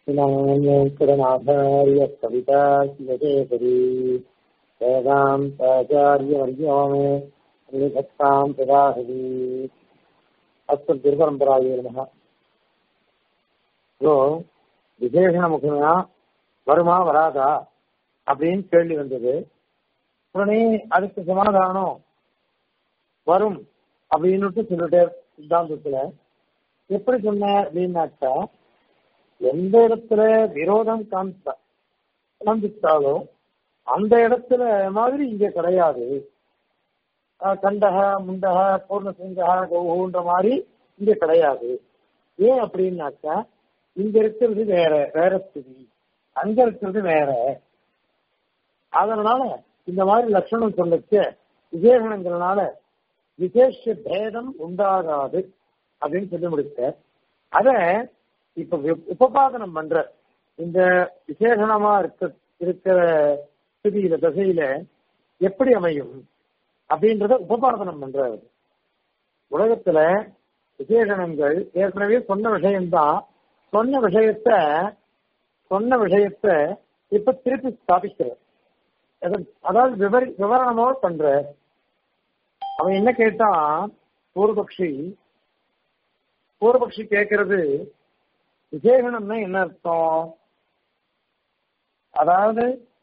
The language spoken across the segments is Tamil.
वेङ्कटनाथार्य कविता शिवशेखरी वेदान्ताचार्यवर्यो मे निधत्तां तदाहरी அஸ்து திருபரம்பராய நமக ஸோ விசேஷண முகமா வருமா வராதா அப்படின்னு கேள்வி வந்தது உடனே அதுக்கு சமாதானம் வரும் அப்படின்னுட்டு சொல்லிட்டே சித்தாந்தத்துல எப்படி சொன்ன அப்படின்னாக்கா எந்த இடத்துல விரோதம் காமிச்சா காமிச்சாலும் அந்த இடத்துல மாதிரி இங்க கிடையாது கண்டக முண்டக பூர்ணசிங்கா கௌன்ற மாதிரி இங்க கிடையாது ஏன் அப்படின்னாக்கா இங்க இருக்கிறது வேற வேற ஸ்திதி அங்க இருக்கிறது வேற அதனால இந்த மாதிரி லட்சணம் சொல்லுச்சு விசேஷணங்கிறதுனால விசேஷ பேதம் உண்டாகாது அப்படின்னு சொல்லி முடிச்ச அத இப்ப உபபாதனம் பண்ற இந்த விசேஷணமா இருக்க இருக்கிற ஸ்திதியில தசையில எப்படி அமையும் அப்படின்றத உபபாதனம் பண்றாரு உலகத்துல விசேஷணங்கள் ஏற்கனவே சொன்ன விஷயம்தான் சொன்ன விஷயத்த சொன்ன விஷயத்த இப்ப திருப்பி ஸ்தாபிக்கிற அதாவது விவரி விவரணமோ பண்ற அவன் என்ன கேட்டான் பூர்வபக்ஷி பூர்வபக்ஷி கேட்கறது விசேஷணம்னா என்ன அர்த்தம் அதாவது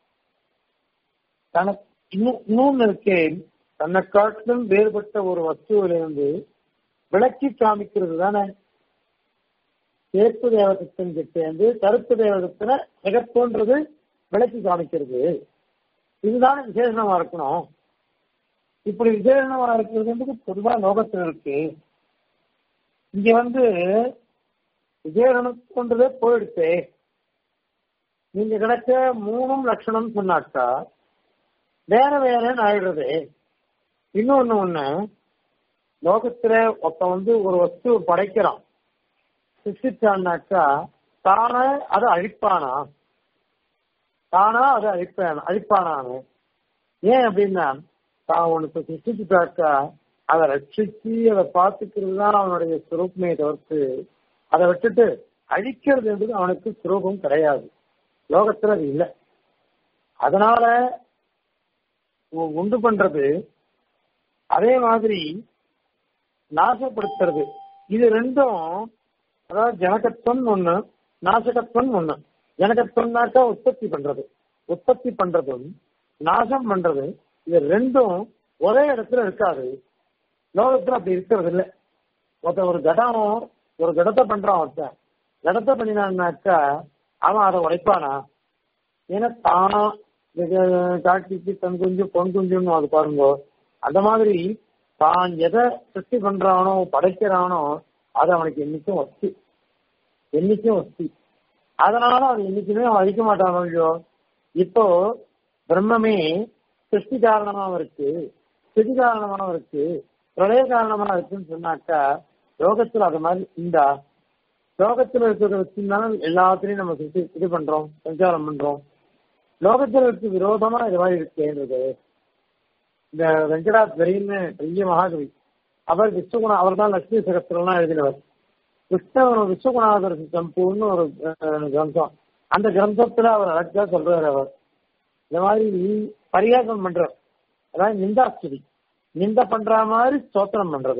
தனக்கு இன்னும் இன்னொன்னு இருக்கேன் தன்னை காட்டிலும் வேறுபட்ட ஒரு வஸ்துவிலிருந்து விளக்கி காமிக்கிறது தானே சேப்பு தேவதத்தின் கிட்டேந்து கருப்பு தேவதத்துல மிகத்தோன்றது விளக்கி காமிக்கிறது இதுதானே விசேஷமா இருக்கணும் இப்படி விசேஷமா இருக்கிறது பொதுவா லோகத்தில் இருக்கு இங்க வந்து விசேஷனத்துன்றதே போயிடுச்சு நீங்க கிடைச்ச மூணும் லட்சணம் சொன்னாக்கா வேற வேறன்னு ஆயிடுறது இன்னொன்னு ஒண்ணு லோகத்துல ஒருத்த வந்து ஒரு வஸ்து படைக்கிறான் சிருஷ்டிச்சான்னாக்கா தானே அதை அழிப்பானா தானா அதை அழிப்பான அழிப்பானானு ஏன் அப்படின்னா தான் உனக்கு சிருஷ்டிச்சுட்டாக்கா அதை ரட்சிச்சு அதை பார்த்துக்கிறது தான் அவனுடைய சுரூபமே தவிர்த்து அதை விட்டுட்டு அழிக்கிறது என்பது அவனுக்கு சுரூபம் கிடையாது லோகத்துல அது இல்லை அதனால உண்டு பண்றது அதே மாதிரி நாசப்படுத்துறது இது ரெண்டும் அதாவது ஜனகத்துவம் ஒண்ணு நாசகத்துவம் ஒண்ணு ஜனகத்துவம்னாக்கா உற்பத்தி பண்றது உற்பத்தி பண்றதும் நாசம் பண்றது இது ரெண்டும் ஒரே இடத்துல இருக்காது லோகத்துல அப்படி இருக்கிறது இல்லை ஒருத்த ஒரு கடம் ஒரு கடத்தை பண்றான் ஒருத்தன் கடத்தை பண்ணினான்னாக்கா அவன் அதை உடைப்பானா ஏன்னா தானா காட்சிக்கு தன் குஞ்சு பொன் குஞ்சுன்னு அது பாருங்க அந்த மாதிரி தான் எதை சிருஷ்டி பண்றானோ படைக்கிறானோ அது அவனுக்கு என்னைக்கும் வஸ்தி என்னைக்கும் வஸ்தி அதனால அது என்னைக்குமே அவன் அழிக்க மாட்டானோ இல்லையோ இப்போ பிரம்மமே சிருஷ்டி காரணமாவும் இருக்கு ஸ்திதி காரணமாவும் இருக்கு பிரளய காரணமா இருக்குன்னு சொன்னாக்கா லோகத்துல அது மாதிரி இந்தா லோகத்துல இருக்கிறத வச்சிருந்தாலும் எல்லாத்திலையும் நம்ம இது பண்றோம் சஞ்சாரம் பண்றோம் லோகத்தில் இருக்கு விரோதமா இது மாதிரி இருக்குன்றது இந்த வெங்கடாத்வரின்னு பெரிய மகாகவி அவர் விஸ்வகுணா அவர் தான் லட்சுமி சகஸ்திரம்லாம் எழுதினவர் கிருஷ்ணவர் விஸ்வகுணாதர் சம்பூர்னு ஒரு கிரந்தம் அந்த கிரந்தத்துல அவர் அழகா சொல்றாரு அவர் இந்த மாதிரி பரிகாசம் பண்றார் அதாவது நிந்தாஸ்துதி நிந்த பண்ற மாதிரி ஸ்தோத்திரம் பண்றது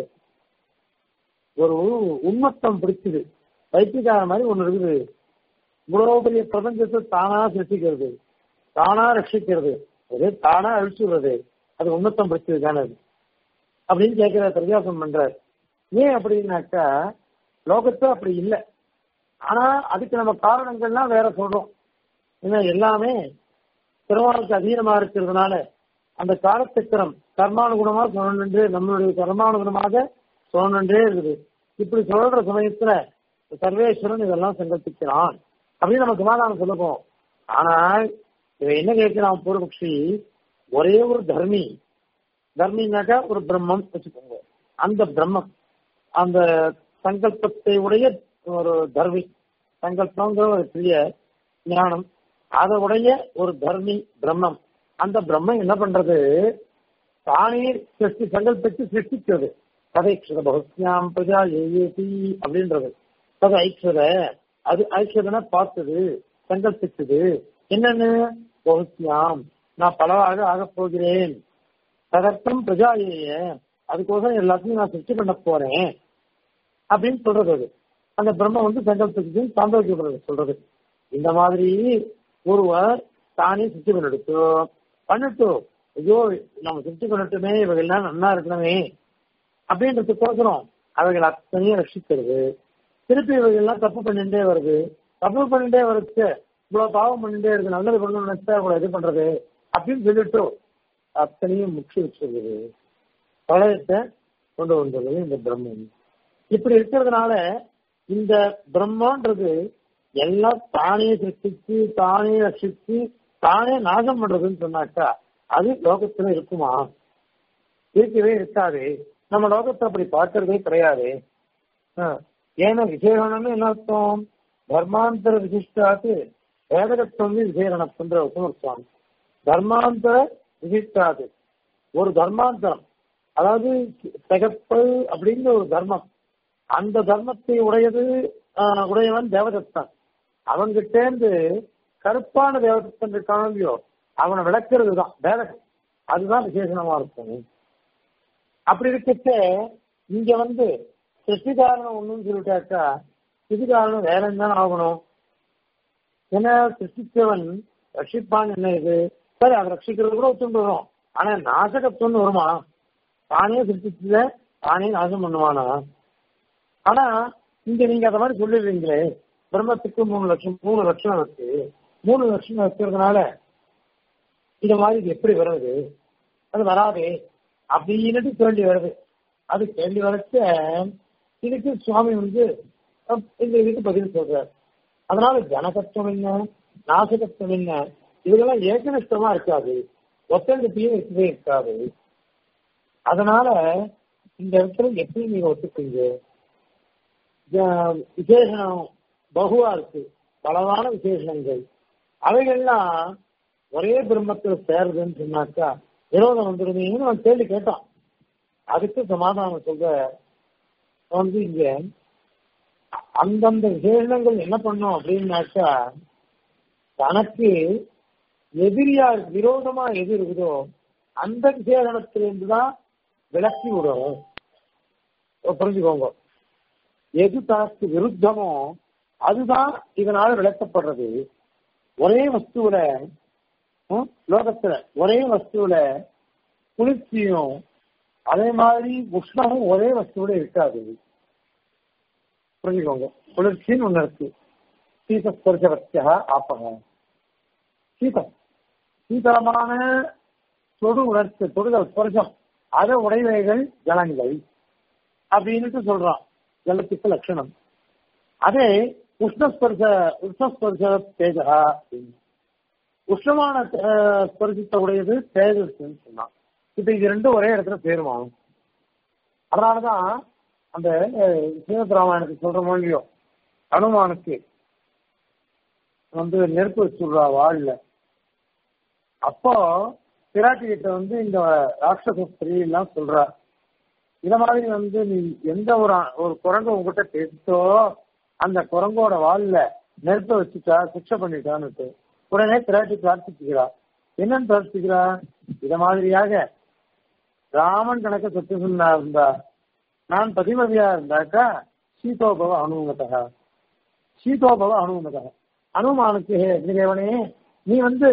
ஒரு உண்மத்தம் பிடிச்சது வைத்தியக்கார மாதிரி ஒண்ணு இருக்குது இவ்வளவு பெரிய பிரபஞ்சத்தை தானா சிருஷ்டிக்கிறது தானா ரட்சிக்கிறது அது தானா அழிச்சுடுறது அது உன்னத்தம் பிடிச்சது தானே அது அப்படின்னு கேட்கிற பிரகாசம் பண்றாரு ஏன் அப்படின்னாக்கா லோகத்துல அப்படி இல்லை ஆனா அதுக்கு நம்ம காரணங்கள்லாம் வேற சொல்றோம் ஏன்னா எல்லாமே திருவாளுக்கு அதீனமா இருக்கிறதுனால அந்த காலச்சக்கரம் கர்மானுகுணமா சொல்லணுன்றே நம்மளுடைய கர்மானுகுணமாக சொல்லணுன்றே இருக்குது இப்படி சொல்ற சமயத்துல சர்வேஸ்வரன் இதெல்லாம் சங்கல்பிக்கிறான் அப்படின்னு நம்ம சமாதானம் சொல்லுவோம் ஆனால் இவன் என்ன கேட்கிறான் பூர்வபக்ஷி ஒரே ஒரு தர்மி தர்மினாக்கா ஒரு பிரம்மம் வச்சுக்கோங்க அந்த பிரம்மம் அந்த சங்கல்பத்தை உடைய ஒரு தர்மி சங்கல்பங்கிற ஒரு பெரிய ஞானம் அதை உடைய ஒரு தர்மி பிரம்மம் அந்த பிரம்மம் என்ன பண்றது தானே சிருஷ்டி சங்கல்பித்து சிருஷ்டிக்கிறது கதைக்ஷத பகுஸ்யாம் பிரஜா ஏஏதி அப்படின்றது தது ஐக்ஷத அது ஐஸ்வரனை பார்த்தது சங்கல்பிச்சது என்னன்னு பகுத்தியாம் நான் பலவாக ஆகப் போகிறேன் ததர்த்தம் பிரஜாயேய அதுக்கோசரம் எல்லாத்தையும் நான் சிருஷ்டி பண்ண போறேன் அப்படின்னு சொல்றது அது அந்த பிரம்ம வந்து சங்கல்பிச்சு சாந்தோக்கியப்படுறது சொல்றது இந்த மாதிரி ஒருவர் தானே சிருஷ்டி பண்ணிடுத்து பண்ணிட்டு ஐயோ நம்ம சிருஷ்டி பண்ணட்டுமே இவைகள்லாம் நல்லா இருக்கணுமே அப்படின்றதுக்கோசரம் அவைகள் அத்தனையும் ரட்சிக்கிறது திருப்பி இவைகள்லாம் தப்பு பண்ணிட்டே வருது தப்பு பண்ணிட்டே வருது இவ்வளவு பாவம் பண்ணிட்டே இருக்கு நல்லது பண்ணணும்னு நினைச்சா இவ்வளவு இது பண்றது அப்படின்னு சொல்லிட்டு அத்தனையும் முக்கிய வச்சிருக்குது பழையத்தை கொண்டு வந்தது இந்த பிரம்மம் இப்படி இருக்கிறதுனால இந்த பிரம்மான்றது எல்லாம் தானே சிருஷ்டிச்சு தானே ரட்சிச்சு தானே நாசம் பண்றதுன்னு சொன்னாக்கா அது லோகத்துல இருக்குமா இருக்கவே இருக்காது நம்ம லோகத்தை அப்படி பார்க்கறதே கிடையாது ஏன்னா விசேஷம்னு என்ன அர்த்தம் தர்மாந்தர விசிஷ்டாத்து வேதகத்துவம் விசேஷணத்துன்ற உபமர்த்தம் தர்மாந்தர விசிஷ்டாது ஒரு தர்மாந்தரம் அதாவது தகப்பு அப்படிங்கிற ஒரு தர்மம் அந்த தர்மத்தை உடையது உடையவன் தேவதத்தன் அவன்கிட்டேந்து கருப்பான தேவதத்தன் இருக்கானோ இல்லையோ அவனை விளக்குறது தான் வேதகம் அதுதான் விசேஷமா இருக்கும் அப்படி இருக்கச்ச இங்க வந்து சிருஷ்டி காரணம் ஒண்ணுன்னு சொல்லிட்டாக்கா சிறு காரணம் வேற என்ன ஆகணும் ஏன்னா சிருஷ்டிச்சவன் ரட்சிப்பான் என்ன இது சரி அதை ரட்சிக்கிறது கூட ஒத்துண்டுறோம் ஆனா நாசகத்துவம்னு வருமா தானே சிருஷ்டிச்சத தானே நாசம் பண்ணுவானா ஆனா இங்க நீங்க அந்த மாதிரி சொல்லிடுறீங்களே பிரம்மத்துக்கு மூணு லட்சம் மூணு லட்சம் இருக்கு மூணு லட்சம் இருக்கிறதுனால இந்த மாதிரி இது எப்படி வருது அது வராதே அப்படின்னு கேள்வி வருது அது கேள்வி வரைச்ச இதுக்கு சுவாமி வந்து இந்த இதுக்கு பதில் சொல்றார் அதனால ஜனகத்துவம் என்ன நாசகத்துவம் என்ன இதெல்லாம் ஏகனிஷ்டமா இருக்காது ஒத்தங்கத்தையும் இருக்கவே இருக்காது அதனால இந்த இடத்துல எப்படி நீங்க ஒத்துப்பீங்க விசேஷனம் பகுவா இருக்கு பலவான விசேஷங்கள் அவைகள்லாம் ஒரே பிரம்மத்துல சேருதுன்னு சொன்னாக்கா விரோதம் வந்துருந்தீங்கன்னு அவன் கேள்வி கேட்டான் அதுக்கு சமாதானம் சொல்ற வந்து இங்க அந்தந்த விசேஷங்கள் என்ன பண்ணும் அப்படின்னாக்கா தனக்கு எதிரியா விரோதமா எது இருக்குதோ அந்த விசேஷத்திலிருந்து தான் விளக்கி விடும் புரிஞ்சுக்கோங்க எது தனக்கு விருத்தமோ அதுதான் இதனால விளக்கப்படுறது ஒரே வஸ்துவில லோகத்துல ஒரே வஸ்துவில குளிர்ச்சியும் அதே மாதிரி உஷ்ணமும் ஒரே வஸ்துவில இருக்காது புரிஞ்சுக்கோங்க குளிர்ச்சின்னு ஒண்ணு இருக்கு சீதஸ்பர்சவத்தியா ஆப்பக சீதம் சீதளமான தொடு உணர்ச்சி தொடுதல் ஸ்பர்சம் அதை உடையவைகள் ஜலங்கள் அப்படின்னுட்டு சொல்றான் ஜலத்துக்கு லட்சணம் அதே உஷ்ணஸ்பர்ச உஷ்ணஸ்பர்ச தேஜா உஷ்ணமான ஸ்பர்சத்தை உடையது தேஜஸ்ன்னு சொன்னான் இப்ப இது ரெண்டும் ஒரே இடத்துல சேருவாங்க அதனாலதான் அந்த ஸ்ரீமத் ராமாயணத்துக்கு சொல்ற மொழியோ அனுமானுக்கு வந்து நெருப்பு வச்சுடுறா வாழ்ல அப்போ பிராட்டி கிட்ட வந்து இந்த ராட்சச ஸ்திரீ எல்லாம் சொல்றா இத மாதிரி வந்து நீ எந்த ஒரு ஒரு குரங்கு உங்ககிட்ட பேசிட்டோ அந்த குரங்கோட வால்ல நெருப்ப வச்சுட்டா சிக்ஷை பண்ணிட்டான்னு உடனே பிராட்டி பிரார்த்திச்சுக்கிறா என்னன்னு பிரார்த்திக்கிறா இத மாதிரியாக ராமன் கணக்க சத்தியசுந்தா இருந்தா நான் பதிமதியா இருந்தாக்கா சீதோபவ அனுமதா சீதோபவ அனுமதா அனுமானுக்கு ஹே அக்னிதேவனே நீ வந்து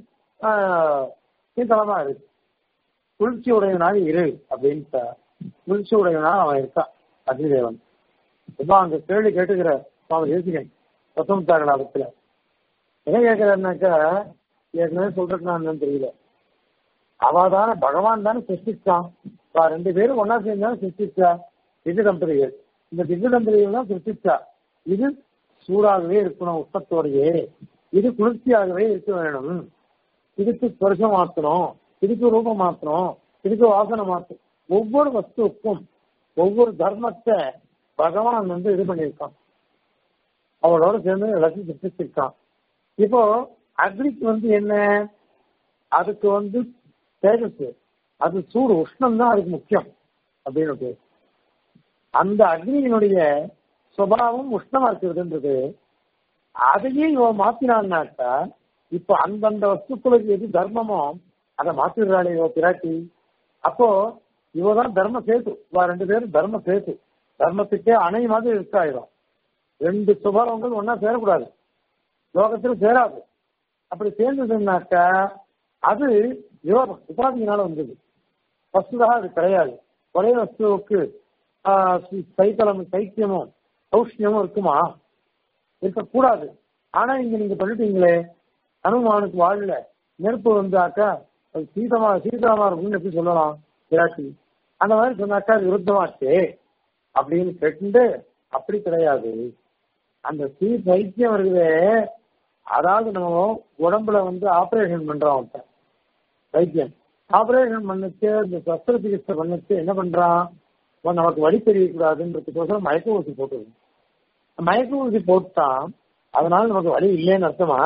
சீதளமா இரு குளிர்ச்சி உடையவனாக இரு அப்படின்ட்டு குளிர்ச்சி உடையவனாக அவன் இருக்கான் அக்னிதேவன் இப்போ அங்க கேள்வி கேட்டுக்கிற சுவாமி தேசிகன் பத்தொன்பத்தாறு என்ன கேட்கிறாருனாக்கா ஏற்கனவே சொல்றதுக்கு நான் தெரியல அவ தானே பகவான் தானே சிருஷ்டிச்சான் ரெண்டு பேரும் ஒன்னா சேர்ந்தாலும் சிருஷ்டிச்சா திவ்ய தம்பதிகள் இந்த திவ்ய தம்பதிகள் தான் சிருஷ்டிச்சா இது சூடாகவே இருக்கணும் உஷ்ணத்தோடையே இது குளிர்ச்சியாகவே இருக்க வேணும் இதுக்கு ஸ்பர்சம் மாத்தணும் இதுக்கு ரூபம் மாத்தணும் இதுக்கு வாசனை மாத்தணும் ஒவ்வொரு வஸ்துவுக்கும் ஒவ்வொரு தர்மத்தை பகவான் வந்து இது பண்ணியிருக்கான் அவளோட சேர்ந்து எல்லாத்தையும் சிருஷ்டிச்சிருக்கான் இப்போ அக்னிக்கு வந்து என்ன அதுக்கு வந்து தேஜஸ் அது சூடு உஷ்ணம் தான் அதுக்கு முக்கியம் அப்படின்னு அந்த அக்னியினுடைய சுபாவம் உஷ்ணமா இருக்கிறதுன்றது அதையே இவன் மாத்தினான்னாக்கா இப்ப அந்தந்த வஸ்துக்களுக்கு எது தர்மமோ அதை மாத்திடுறாளே இவ பிராட்டி அப்போ இவதான் தர்ம சேது இவ ரெண்டு பேரும் தர்ம சேது தர்மத்துக்கே அணை மாதிரி இருக்காயிரும் ரெண்டு சுபாவங்கள் ஒன்னா சேரக்கூடாது லோகத்துல சேராது அப்படி சேர்ந்ததுன்னாக்கா அது விரோதம் உபாதியினால வந்தது வஸ்துதாக அது கிடையாது ஒரே வஸ்துவுக்கு ஆஹ், சைத்தலம் சைத்தியமும் சௌஷ்ணியமும் இருக்குமா இருக்கக்கூடாது ஆனா இங்க நீங்க பண்ணிட்டீங்களே அனுமானுக்கு வாழல நெருப்பு வந்தாக்கா அது சீதமா சீதமா இருக்கும்னு எப்படி சொல்லலாம் விராட்டி அந்த மாதிரி சொன்னாக்கா அது விருத்தமாச்சே அப்படின்னு கேட்டு அப்படி கிடையாது அந்த சீ சைத்தியம் இருக்குதே அதாவது நம்ம உடம்புல வந்து ஆபரேஷன் பண்றோம் அவன்கிட்ட வைத்தியம் ஆபரேஷன் பண்ணுச்சு இந்த சஸ்திர சிகிச்சை பண்ணுச்சு என்ன பண்றான் அவன் நமக்கு வழி தெரியக்கூடாதுன்றதுக்கோசரம் மயக்க ஊசி போட்டுருது மயக்க ஊசி போட்டான் அதனால நமக்கு வழி இல்லைன்னு அர்த்தமா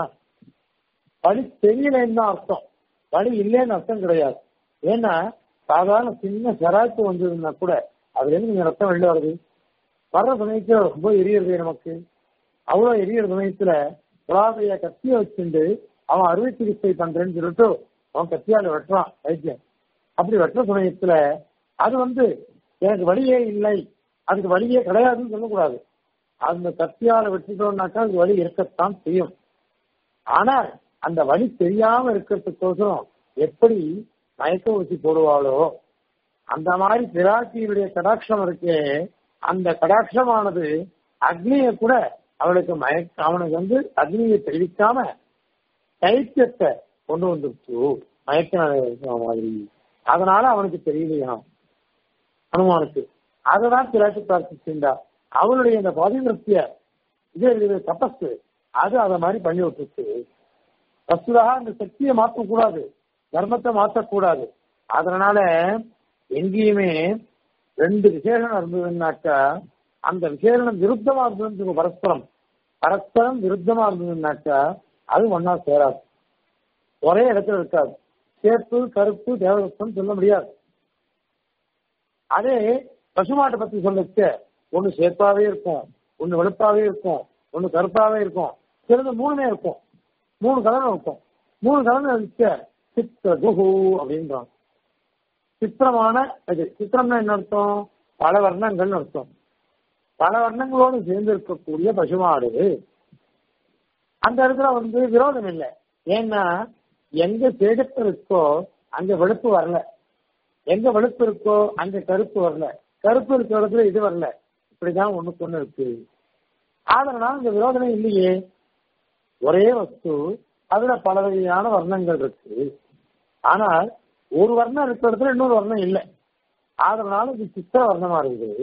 வழி தெரியலன்னு தான் அர்த்தம் வழி இல்லைன்னு அர்த்தம் கிடையாது ஏன்னா சாதாரண சின்ன செராக்கு வந்ததுன்னா கூட அதுல இருந்து நீங்க ரத்தம் வெளில வருது வர்ற சமயத்துல ரொம்ப எரியறது நமக்கு அவ்வளவு எரியற சமயத்துல குழாதைய கத்திய வச்சுண்டு அவன் அறுவை சிகிச்சை பண்றேன்னு சொல்லிட்டு அவன் கத்தியால வெட்டுறான் வைத்தியம் அப்படி வெட்டுற சமயத்துல அது வந்து எனக்கு வழியே இல்லை அதுக்கு வழியே கிடையாதுன்னு சொல்லக்கூடாது அந்த கத்தியால வெட்டிட்டோம்னாக்கா அது வழி இருக்கத்தான் செய்யும் ஆனால் அந்த வழி தெரியாம இருக்கிறதுக்கோசரம் எப்படி மயக்க ஊசி போடுவாளோ அந்த மாதிரி பிராட்டியுடைய கடாட்சம் இருக்கே அந்த கடாட்சமானது அக்னியை கூட அவளுக்கு மயக்க அவனுக்கு வந்து அக்னியை தெரிவிக்காம தைத்தியத்தை கொண்டு வந்துருச்சு மயக்க மாதிரி அதனால அவனுக்கு தெரியலையாம் அனுமானுக்கு அததான் பிராட்டி பிரார்த்திச்சிருந்தா அவளுடைய இந்த பதிவிருத்திய இது இது தபஸ் அது அத மாதிரி பண்ணி விட்டுருச்சு வசுதாக அந்த சக்தியை மாற்றக்கூடாது தர்மத்தை மாற்றக்கூடாது அதனால எங்கேயுமே ரெண்டு விசேஷம் இருந்ததுன்னாக்கா அந்த விசேஷம் விருத்தமா இருந்தது பரஸ்பரம் பரஸ்பரம் விருத்தமா இருந்ததுன்னாக்கா அது ஒன்னா சேராது ஒரே இடத்துல இருக்காது சேப்பு கருப்பு தேவதத்தம் சொல்ல முடியாது அதே பசுமாட்டை பத்தி சொல்லுச்சு ஒண்ணு சேப்பாவே இருக்கும் ஒண்ணு வெளுப்பாவே இருக்கும் ஒண்ணு கருப்பாவே இருக்கும் சிலது மூணுமே இருக்கும் மூணு கலர் இருக்கும் மூணு கலர் இருக்க சித்திர குஹு அப்படின்றான் சித்திரமான இது சித்திரம்னா என்ன அர்த்தம் பல வர்ணங்கள் அர்த்தம் பல வர்ணங்களோடு சேர்ந்து இருக்கக்கூடிய பசுமாடு அந்த இடத்துல வந்து விரோதம் இல்லை ஏன்னா எங்க தேஜத்து இருக்கோ அங்க வெளுப்பு வரல எங்க வெளுப்பு இருக்கோ அங்க கருப்பு வரல கருப்பு இருக்கிற இடத்துல இது வரல இப்படிதான் ஒண்ணுக்கு ஒண்ணு இருக்கு அதனால இந்த விரோதமே இல்லையே ஒரே வஸ்து அதுல பல வகையான வர்ணங்கள் இருக்கு ஆனால் ஒரு வர்ணம் இருக்கிற இடத்துல இன்னொரு வர்ணம் இல்லை அதனால இது சித்திர வர்ணமா இருக்குது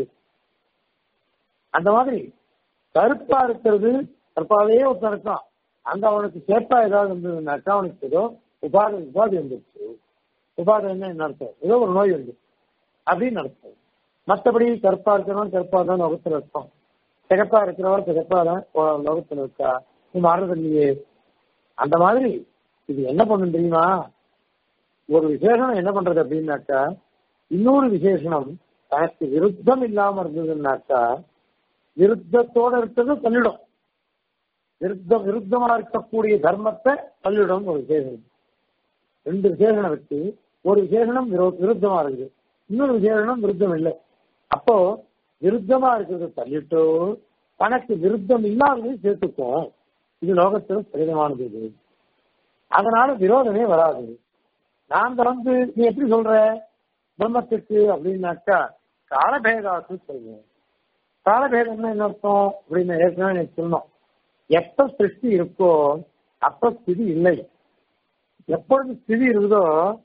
அந்த மாதிரி கருப்பா இருக்கிறது கருப்பாவே ஒருத்தன் இருக்கான் அங்க அவனுக்கு சேப்பா ஏதாவது இருந்ததுனாக்கா அவனுக்கு ஏதோ உபாதை உபாதி வந்துருச்சு உபாதை என்ன அர்த்தம் ஏதோ ஒரு நோய் வந்து அப்படின்னு அர்த்தம் மற்றபடி கருப்பா இருக்கிறவன் கருப்பா தான் லோகத்துல இருப்பான் சிகப்பா இருக்கிறவர் சிகப்பா தான் லோகத்துல இருக்கா நீ மாறுறது இல்லையே அந்த மாதிரி இது என்ன பண்ணும் தெரியுமா ஒரு விசேஷனம் என்ன பண்றது அப்படின்னாக்கா இன்னொரு விசேஷனம் தனக்கு விருத்தம் இல்லாம இருந்ததுன்னாக்கா விருத்தத்தோட இருக்கிறது தள்ளிடும் விருத்தம் விருத்தமா இருக்கக்கூடிய தர்மத்தை தள்ளிடும் ஒரு விசேஷனம் ரெண்டு விசேஷனம் இருக்கு ஒரு விசேஷனம் விருத்தமா இருக்குது இன்னொரு விசேஷனம் விருத்தம் இல்லை அப்போ விருத்தமா இருக்கிறத தள்ளிட்டு தனக்கு விருத்தம் இல்லாததையும் சேர்த்துக்கும் இது லோகத்துல சரிதமானது இது அதனால விரோதமே வராது நாங்க வந்து நீ எப்படி சொல்ற பிரம்மத்துக்கு அப்படின்னாக்கா காலபேதாத்து சொல்லுவோம் காலபேதம்னா என்ன அர்த்தம் அப்படின்னு ஏற்கனவே எனக்கு சொன்னோம் எப்ப சிருஷ்டி இருக்கோ அப்ப ஸ்திதி இல்லை எப்பொழுது ஸ்திதி இருக்குதோ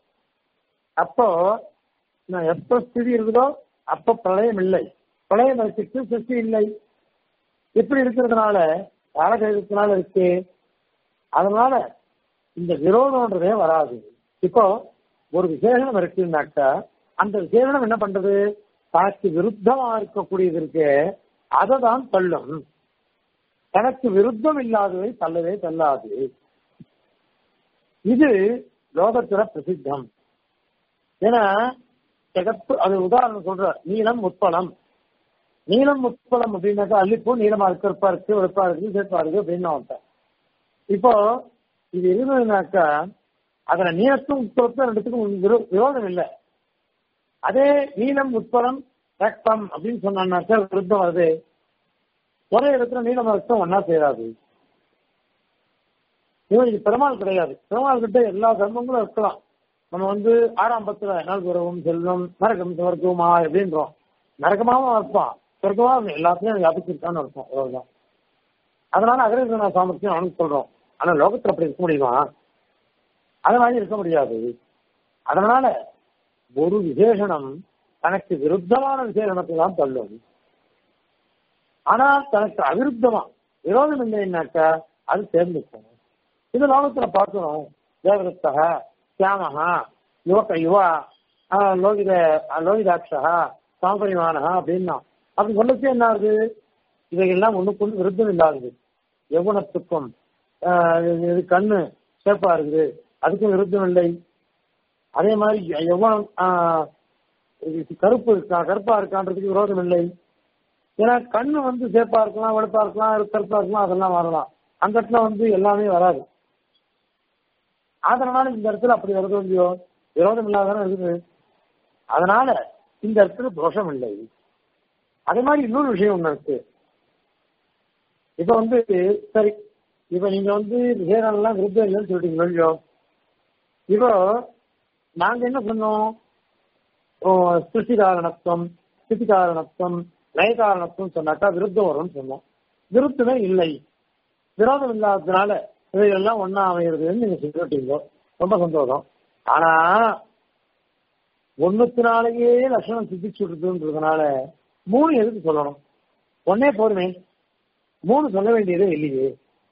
அப்போ எப்ப ஸ்திதி இருக்குதோ அப்ப பிரளயம் இல்லை பிரளயம் வச்சுட்டு சிருஷ்டி இல்லை எப்படி இருக்கிறதுனால காலபேதத்தினால இருக்கு அதனால இந்த விரோதம்ன்றதே வராது இப்போ ஒரு விசேஷனம் இருக்குன்னாக்கா அந்த விசேஷனம் என்ன பண்றது தனக்கு விருத்தமா இருக்கக்கூடியது இருக்கு அதை தான் தள்ளும் தனக்கு விருத்தம் இல்லாததை தள்ளவே தள்ளாது இது லோகத்துல பிரசித்தம் ஏன்னா சிகப்பு அது உதாரணம் சொல்ற நீளம் உட்பலம் நீளம் முப்பலம் அப்படின்னாக்கா அல்லிப்பூ நீளமா இருக்கு கருப்பா இருக்கு வெளுப்பா இருக்கு சேர்ப்பா இருக்கு அப்படின்னு அவன்கிட்ட இப்போ இது இருந்ததுனாக்கா அதுல நீளத்தும் உட்புறத்தும் ரெண்டுத்துக்கும் விரோ- விரோதம் இல்லை அதே நீளம் உட்புறம் ரத்தம் அப்படின்னு சொன்னாக்கா விருத்தம் வருது ஒரே இடத்துல நீளம் ரத்தம் ஒன்னா சேராது இவன் இது பெருமாள் கிடையாது பெருமாள் கிட்ட எல்லா தர்மங்களும் இருக்கலாம் நம்ம வந்து ஆறாம் பத்துல நாள் உறவும் செல்வம் நரகம் சொர்க்கமா எப்படின்றோம் நரகமாவும் இருப்பான் சொர்க்கமா எல்லாத்தையும் வியாபிச்சிருக்கான்னு இருக்கும் அவ்வளவுதான் அதனால அகரேசன சாமர்த்தியம் அவனுக்கு சொல்றோம் ஆனா லோகத்துல அப்படி இருக்க முடியுமா அது மாதிரி இருக்க முடியாது அதனால ஒரு விசேஷனம் தனக்கு விருத்தமான விசேஷணத்தை தான் தள்ளும் ஆனால் தனக்கு அவிருத்தமா விரோதம் இல்லைன்னாக்கா அது சேர்ந்துக்கும் இது லோகத்துல பார்க்கிறோம் தேவதத்தக சியாமகா யுவக யுவா ஆஹ், லோகித ஆஹ், லோகிதாட்சா சாம்பரிமானகா அப்படின்னா அப்படி சொல்லச்சு என்ன ஆகுது இவைகள்லாம் ஒண்ணுக்கு ஒண்ணு விருத்தம் இல்லாதது எவ்வளத்துக்கும் இது கண்ணு சேப்பா இருக்குது அதுக்கும் விருத்தம் இல்லை அதே மாதிரி எவ்வளவு ஆஹ், இது கருப்பு இருக்கா கருப்பா இருக்கான்றதுக்கு விரோதம் இல்லை ஏன்னா கண்ணு வந்து சேப்பா இருக்கலாம் வெளுப்பா இருக்கலாம் கருப்பா இருக்கலாம் அதெல்லாம் வரலாம் அந்த இடத்துல வந்து எல்லாமே வராது அதனால இந்த இடத்துல அப்படி வருது இல்லையோ விரோதம் இல்லாதானே இருக்குது அதனால இந்த இடத்துல தோஷம் இல்லை அதே மாதிரி இன்னொரு விஷயம் ஒண்ணு இருக்கு இப்ப வந்து சரி இப்ப நீங்க வந்து விசேஷம்லாம் விருத்தம் இல்லைன்னு சொல்லிட்டீங்க இல்லையோ இப்போ நாங்க என்ன சொன்னோம் ஓ, சிருஷ்டி காரணத்துவம் ஸ்திதி காரணத்துவம் லய காரணத்துவம் சொன்னாக்கா விருத்தம் வரும்னு சொன்னோம் விருத்தமே இல்லை விரோதம் இல்லாததுனால இவைகள்லாம் ஒன்னா அமைகிறதுன்னு நீங்க சொல்லிட்டீங்க ரொம்ப சந்தோஷம் ஆனா ஒண்ணுத்தினாலேயே லட்சணம் சித்திச்சுடுறதுன்றதுனால மூணு எதுக்கு சொல்லணும் ஒன்னே போதுமே மூணு சொல்ல வேண்டியதே இல்லையே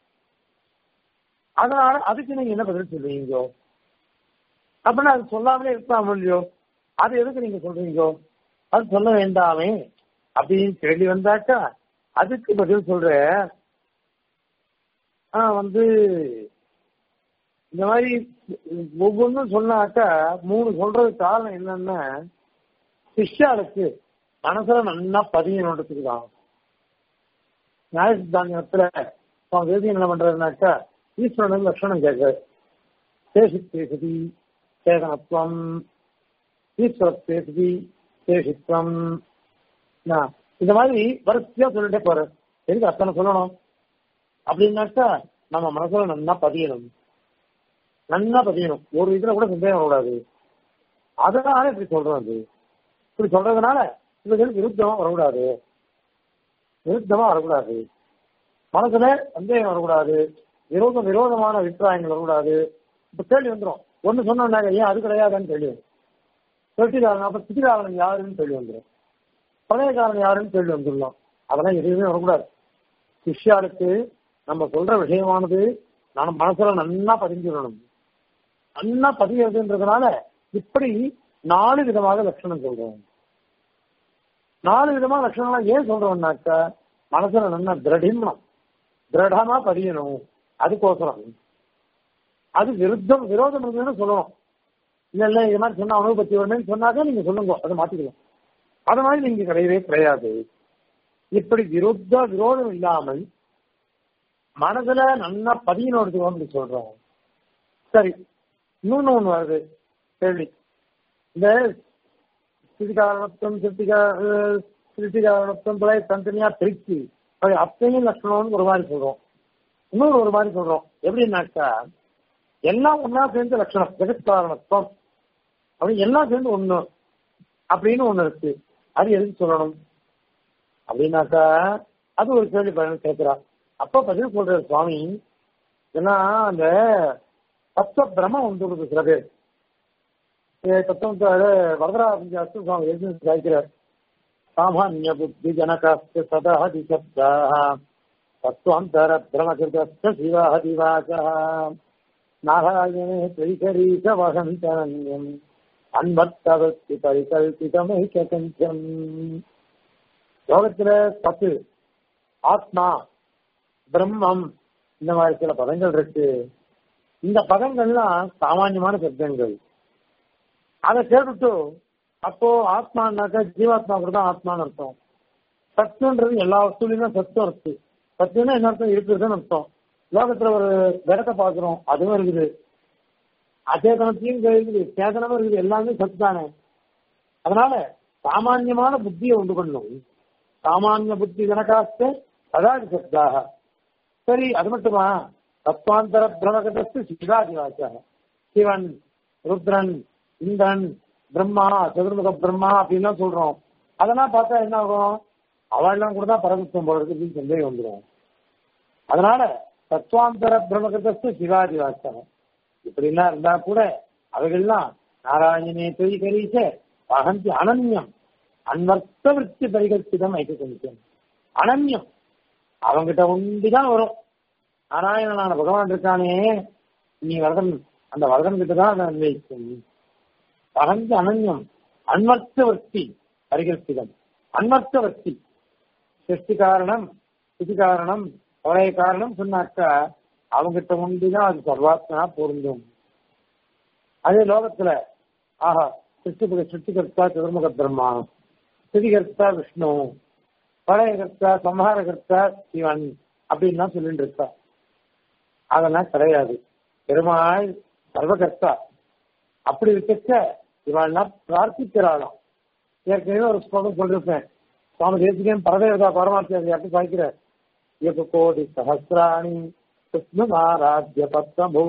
அதனால அதுக்கு நீங்க என்ன பதில் சொல்றீங்க அப்படின்னா அது சொல்லாமலே இருக்கலாம் இல்லையோ அது எதுக்கு நீங்க சொல்றீங்க அது சொல்ல வேண்டாமே அப்படின்னு கேள்வி வந்தாக்கா அதுக்கு பதில் சொல்ற ஆ வந்து இந்த மாதிரி ஒவ்வொன்றும் சொன்னாக்கா மூணு சொல்றது காரணம் என்னன்னா சிஷ்யாளுக்கு மனசுல நல்லா பதியணுன்றதுக்கு தான் நியாய சித்தாந்தத்துல அவன் வேதியம் என்ன பண்றதுனாக்கா ஈஸ்வரனுக்கு லட்சணம் கேட்க சேஷி பேசுதி சேதனத்துவம் ஈஸ்வர பேசுதி சேஷித்வம் என்ன, இந்த மாதிரி வரிசையா சொல்லிட்டே போற எதுக்கு அத்தனை சொல்லணும் அப்படின்னாக்கா நம்ம மனசுல நல்லா பதியணும் நல்லா பதியணும் ஒரு இதுல கூட சந்தேகம் வரக்கூடாது அதனால இப்படி சொல்றோம் அது இப்படி சொல்றதுனால இவங்களுக்கு விருத்தமா வரக்கூடாது விருத்தமா வரக்கூடாது மனசுல சந்தேகம் வரக்கூடாது விரோதம் விரோதமான அபிப்பிராயங்கள் வரக்கூடாது இப்ப கேள்வி வந்துடும் ஒண்ணு சொன்னாங்க ஏன் அது கிடையாதுன்னு கேள்வி வரும் சொட்டிக்காரன் அப்ப சித்திகாரன் யாருன்னு கேள்வி வந்துடும் பழையக்காரன் யாருன்னு கேள்வி வந்துடலாம் அதெல்லாம் எதுவுமே வரக்கூடாது சிஷ்யாளுக்கு நம்ம சொல்ற விஷயமானது நம்ம மனசுல நன்னா பதிஞ்சிடணும் நன்னா பதிகிறதுன்றதுனால இப்படி நாலு விதமாக லட்சணம் சொல்றோம் நாலு விதமா லட்சணம்லாம் ஏன் சொல்றோம்னாக்கா மனசுல நல்லா திரடிமம் திரடமா பதியணும் அதுக்கோசரம் அது விருத்தம் விரோதம் இருந்ததுன்னு சொல்லணும் இல்ல இல்ல இது மாதிரி சொன்னா அனுபவத்தி வரணும்னு சொன்னாக்க நீங்க சொல்லுங்க அதை மாத்திக்கலாம் அது மாதிரி நீங்க கிடையவே கிடையாது இப்படி விருத்த விரோதம் இல்லாமல் மனதுல நல்லா பதியணும் அப்படி சொல்றோம் சரி இன்னொன்னு ஒண்ணு வருது கேள்வி இந்த சிறுகாரணத்துவம் சிறுத்திகா சிறுத்திகாரணத்துவம் பிள்ளை தனித்தனியா பிரிச்சு அது அத்தனையும் லட்சணம்னு ஒரு மாதிரி சொல்றோம் இன்னொரு ஒரு மாதிரி சொல்றோம் எப்படின்னாக்கா எல்லாம் ஒன்னா சேர்ந்து லட்சணம் ஜெகத்காரணத்துவம் அப்படி எல்லாம் சேர்ந்து ஒண்ணு அப்படின்னு ஒண்ணு இருக்கு அது எதுக்கு சொல்லணும் அப்படின்னாக்கா அது ஒரு கேள்வி பதில் கேட்கிறா அப்ப பதில் சொல்றாரு சுவாமி ஏன்னா அந்த தத்துவ பிரமம் வந்து சில பேர் தத்துவம் வரதராஜாஸ்து சுவாமி எழுதி சாய்க்கிறார் சாமானிய புத்தி ஜனகாஸ்து சதாஹதி சப்தாக தத்துவாந்தர பிரமகிருதஸ்த சிவாஹதி வாசः நாராயணே த்ரிகரீக வகந்தனன்யம் அன்பத்தவத்தி பரிகல்பிதமைக்கஞ்சம் லோகத்துல பத்து ஆத்மா பிரம்மம் இந்த மாதிரி சில பதங்கள் இருக்கு இந்த பதங்கள்லாம் சாமானியமான சப்தங்கள் அதை கேட்டுட்டு அப்போ ஆத்மானாக்கா ஜீவாத்மா கூட தான் ஆத்மான்னு அர்த்தம் சத்துன்றது எல்லா வஸ்துலையுமே சத்தும் இருக்கு சத்துன்னா என்ன அர்த்தம் இருக்குதுன்னு அர்த்தம் லோகத்துல ஒரு விடத்தை பாக்குறோம் அதுவும் இருக்குது அச்சேதனத்தையும் இங்க இருக்குது சேதனமும் இருக்குது எல்லாமே சத்து தானே அதனால சாமான்யமான புத்தியை உண்டு பண்ணும் சாமானிய புத்தி ஜனகாஸ்த அதாவது சத்தாக சரி அது மட்டுமா தத்வாந்தர பிரமகதத்து சிவாதிவாச்சாக சிவன் ருத்ரன் இந்திரன் பிரம்மா சதுர்முக பிரம்மா அப்படின்லாம் சொல்றோம் அதெல்லாம் பார்த்தா என்ன ஆகும் அவெல்லாம் கூட தான் பரமத்துவம் போல இருக்கு அப்படின்னு சந்தேகம் வந்துடும் அதனால தத்துவாந்தர பிரம்மகதத்து சிவாதிவாச்சாக இப்படிலாம் இருந்தா கூட அவைகள்லாம் நாராயணே தொய் கரீச அகந்தி அனன்யம் அன்வர்த்த விற்பி பரிகல்பிதம் ஐக்க கொஞ்சம் அனன்யம் அவங்கிட்ட உண்டிதான் வரும் நாராயணனான பகவான் இருக்கானே நீ வரதன் அந்த வரதன் கிட்ட தான் அதை அன்வைக்கும் அகந்தி அனன்யம் அன்வர்த்த வர்த்தி பரிகல்பிதம் அன்வர்த்த வர்த்தி சிருஷ்டி காரணம் ஸ்திதி காரணம் பழைய காரணம் சொன்னாக்கா அவங்கிட்ட உண்டுதான் அது சர்வாத்மனா பொருந்தும் அதே லோகத்துல ஆஹா சிருஷ்டி சிருஷ்டிகர்த்தா சதுர்முக பிரம்மா ஸ்திதிகர்த்தா விஷ்ணு பழையகர்த்தா சம்ஹாரகர்த்தா சிவன் அப்படின்னு தான் சொல்லிட்டு இருக்கா அதெல்லாம் கிடையாது பெருமாள் சர்வகர்த்தா அப்படி இருக்கச்ச இவெல்லாம் பிரார்த்திக்கிறாளாம் ஏற்கனவே ஒரு ஸ்லோகம் சொல்லிருப்பேன் சுவாமி தேசிகன் பரதேவதா பரமார்த்தியார் பாய்க்கிறார் இயக்க கோடி சஹசிராணி கிருஷ்ணமாராத்திய பத்மபூ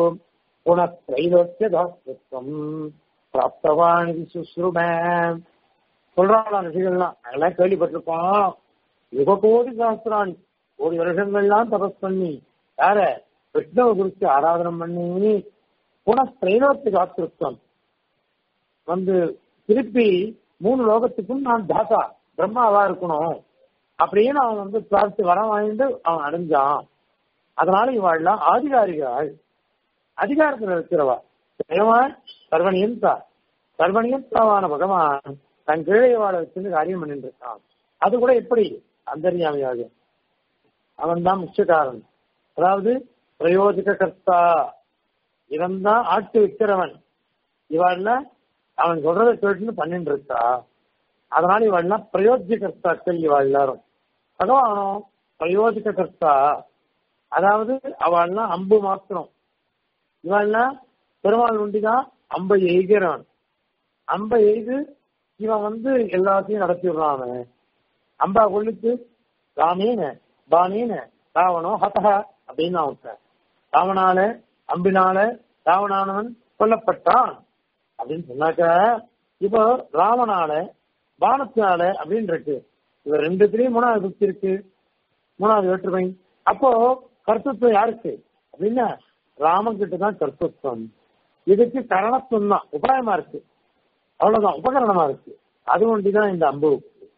புனஸ்திரைலோக்கியதாஸ்திரம் பிராப்தவாணி சுஸ்ரும சொல்றாங்களா ரிஷிகள்லாம் அதெல்லாம் கேள்விப்பட்டிருக்கோம் யுக கோடி சஹசிராணி கோடி வருஷங்கள்லாம் தபஸ் பண்ணி யார விஷ்ணுவை குறித்து ஆராதனம் பண்ணி புனஸ்திரைலோக்கிய தாஸ்திருத்தம் வந்து திருப்பி மூணு லோகத்துக்கும் நான் தாத்தா பிரம்மாவா இருக்கணும் அப்படின்னு அவன் வந்து பிரார்த்தி வரம் வாங்கிட்டு அவன் அடைஞ்சான் அதனால இவாள்லாம் ஆதிகாரிகள் அதிகாரத்தில் இருக்கிறவா பெருமாள் சர்வனியந்தா சர்வனியந்தாவான பகவான் தன் கீழே வாழ வச்சு காரியம் பண்ணிட்டு இருக்கான் அது கூட எப்படி அந்தரியாமையாக அவன் தான் முக்கிய காரணம் அதாவது பிரயோஜக கர்த்தா இவன் தான் ஆட்டு விற்கிறவன் இவாள்ல அவன் சொல்றதை கேட்டுன்னு பண்ணிட்டு இருக்கா அதனால இவாள்லாம் பிரயோஜக கர்த்தாக்கள் இவாள் எல்லாரும் பகவானும் பிரயோஜக கர்த்தா அதாவது அவள்லாம் அம்பு மாத்திரம் இவள்லாம் பெருமாள் உண்டிதான் அம்பை எய்கிறவன் அம்பை எய்து இவன் வந்து எல்லாத்தையும் நடத்தி விடுறான் அவன் அம்பா கொள்ளித்து ராமேன பானேன ராவணோ ஹதஹ அப்படின்னு அவன் ராவனால அம்பினால ராவணானவன் கொல்லப்பட்டான் அப்படின்னு சொன்னாக்க இப்போ ராவனால பானத்தினால அப்படின்னு இருக்கு இவ ரெண்டுத்திலயும் மூணாவது புத்தி இருக்கு மூணாவது வேற்றுமை அப்போ கர்த்தத்துவம் யாருக்கு அப்படின்னா ராமன் கிட்ட தான் கர்த்தத்துவம் இதுக்கு கரணத்துவம் தான் உபாயமா இருக்கு அவ்வளவுதான் உபகரணமா இருக்கு அது ஒண்டிதான் இந்த அம்பு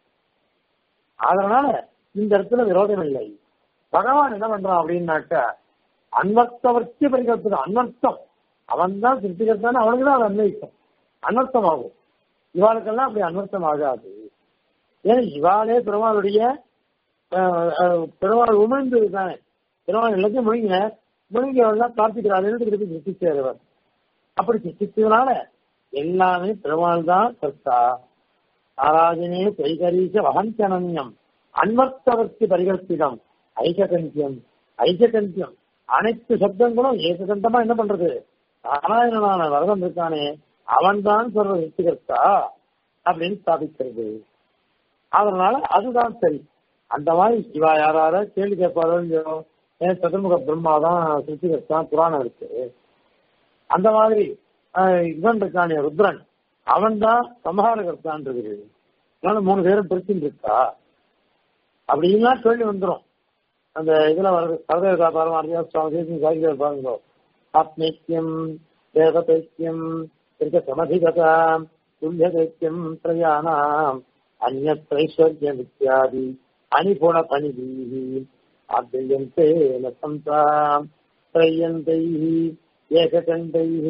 அதனால இந்த இடத்துல விரோதம் இல்லை பகவான் என்ன பண்றான் அப்படின்னாக்கா அன்வர்த்தவர்த்தி பரிகல்பது அன்வர்த்தம் அவன் தான் சிருஷ்டிகர்த்தான அவனுக்கு தான் அது அன்வைக்கும் அன்வர்த்தம் ஆகும் இவாளுக்கெல்லாம் அப்படி அன்வர்த்தம் ஆகாது ஏன்னா இவாளே பெருமாளுடைய பெருமாள் உமிழ்ந்து தானே பெருமாள் எல்லாத்தையும் முழுங்க முழுங்கியவெல்லாம் பிரார்த்திக்கிறாள் திருப்பி சிருஷ்டிச்சவர் அப்படி சிருஷ்டிச்சதுனால எல்லாமே பெருமாள் தான் கர்த்தா ஆராதனே கைகரீச வகஞ்சனன்யம் அன்வர்த்தவர்த்தி பரிகல்பிதம் ஐககந்தியம் ஐககந்தியம் அனைத்து சப்தங்களும் ஏககண்டமா என்ன பண்றது நாராயணனான வரதன் இருக்கானே அவன் தான் சொல்ற சிருஷ்டிகர்த்தா அப்படின்னு ஸ்தாபிக்கிறது அதனால அதுதான் சரி அந்த மாதிரி இவா யாரார கேள்வி கேட்பாரோ இல்லையோ ஏன் சதுர்முக பிரம்மா தான் சிருஷ்டிகர்த்தான் புராணம் இருக்கு அந்த மாதிரி இவன் இருக்கானே ருத்ரன் அவன் தான் சமஹாரகர்த்தான் இருக்குது அதனால மூணு பேரும் பிரிச்சுட்டு இருக்கா அப்படின்னா கேள்வி வந்துடும் அந்த இதுல வருது சரதேவதா பரமாரியா சுவாமி சாகிதர் பாருங்களோ ஆத்மேக்கியம் தேவதைக்கியம் இருக்க சமதிகதா துல்லிய தைக்கியம் பிரயாணம் அந்நைஸ்வர்யம் இத்தியாதி அனிபுண பணிதீஹி ஆத்யந்தே நசந்தாம் त्रय्यन्तैः एककण्ठैः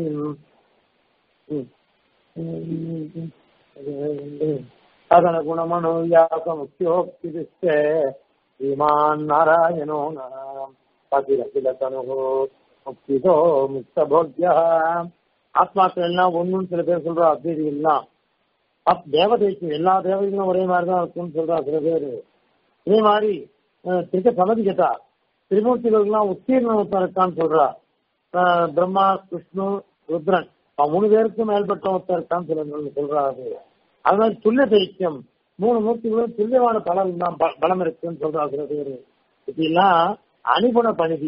तदनुगुणमनोव्यासमुख्योक्तिदृश्च श्रीमान् नारायणो नाम பதிரகிலதனுः முக்திதோ முக்தபோக்யா ஆத்மாக்கள் எல்லாம் ஒண்ணுன்னு சில பேர் சொல்றோம் அத்வைதி எல்லாம் அப் தேவதைக்கு எல்லா தேவதைகளும் ஒரே மாதிரி தான் இருக்கும்னு சொல்றா சில பேர் இதே மாதிரி அஹ், திருக்க சமதி கேட்டா திரிமூர்த்திகளுக்கெல்லாம் உத்தீர்ணம் ஒருத்தன் இருக்கான்னு சொல்றா அஹ், பிரம்மா விஷ்ணு ருத்ரன் அவன் மூணு பேருக்கும் மேல்பட்ட ஒருத்தன் இருக்கான்னு சொல்ல சொல்றா அது அது மாதிரி துல்லிய தைக்கியம் மூணு மூர்த்திகளும் துல்லியமான பலம் தான் ப- பலம் இருக்குன்னு சொல்றா சில பேர் இதெல்லாம் அனுகுண பணிதி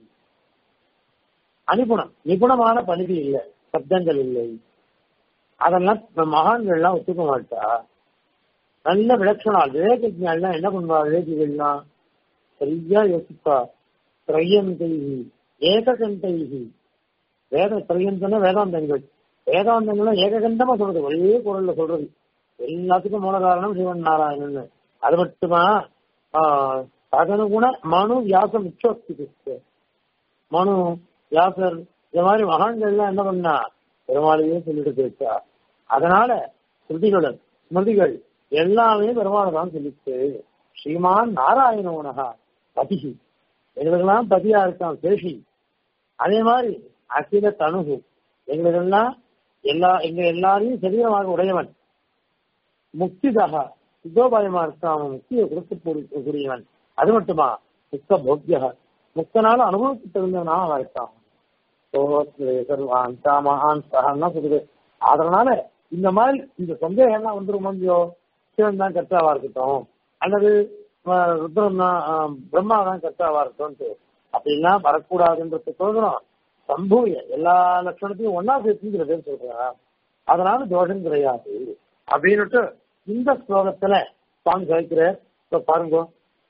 அனுகுணம் நிபுணமான பணிதி இல்லை சப்தங்கள் இல்லை அதெல்லாம் இந்த மகான்கள்லாம் ஒத்துக்க மாட்டா நல்ல விலட்சணம் விவேகஜாலாம் என்ன பண்ணுவா விவேகிகள்லாம் சரியா யோசிப்பா திரையந்தைகி ஏககண்டைகி வேத திரையந்தன வேதாந்தங்கள் வேதாந்தங்களும் ஏககண்டமா சொல்றது ஒரே குரல்ல சொல்றது எல்லாத்துக்கும் மூல காரணம் சிவன் நாராயணன் அது மட்டுமா ஆஹ், ததனுகுண மனு வியாசம் உச்சோக்தி மனு வியாசர் இந்த மாதிரி மகான்கள்லாம் என்ன பண்ணா பெருமாளையே சொல்லிட்டு போயிட்டா அதனால ஸ்ருதிகள் ஸ்மிருதிகள் எல்லாமே பெருமாளை தான் சொல்லிச்சு ஸ்ரீமான் நாராயண உனகா பதிகி எங்களுக்கெல்லாம் பதியா இருக்கான் சேஷி அதே மாதிரி அகில தனுகு எங்களுக்கெல்லாம் எல்லா எங்க எல்லாரையும் சரீரமாக உடையவன் முக்திதாக சித்தோபாயமா இருக்கான் அவன் முக்தியை கொடுக்க கூடியவன் அது மட்டுமா முக்த போக்கிய முக்தனால அனுபவத்துக்கு தகுந்தவனா அவன் இருக்கான் சர்வான் காமான் சகான்னா சொல்லுது அதனால இந்த மாதிரி இந்த சந்தேகம்லாம் வந்துரும் முடியோ சிவன் தான் கர்த்தாவா இருக்கட்டும் அல்லது அஹ், ருத்ரன் தான் அஹ், பிரம்மா தான் கர்த்தாவா இருக்கட்டும் அப்படிலாம் வரக்கூடாதுன்றது சொல்றோம் சம்பூய எல்லா லட்சணத்தையும் ஒன்னா சேர்த்துங்கிற பேர் சொல்றா அதனால தோஷம் கிடையாது அப்படின்னுட்டு இந்த ஸ்லோகத்துல சுவாமி கேட்கிற இப்ப பாருங்க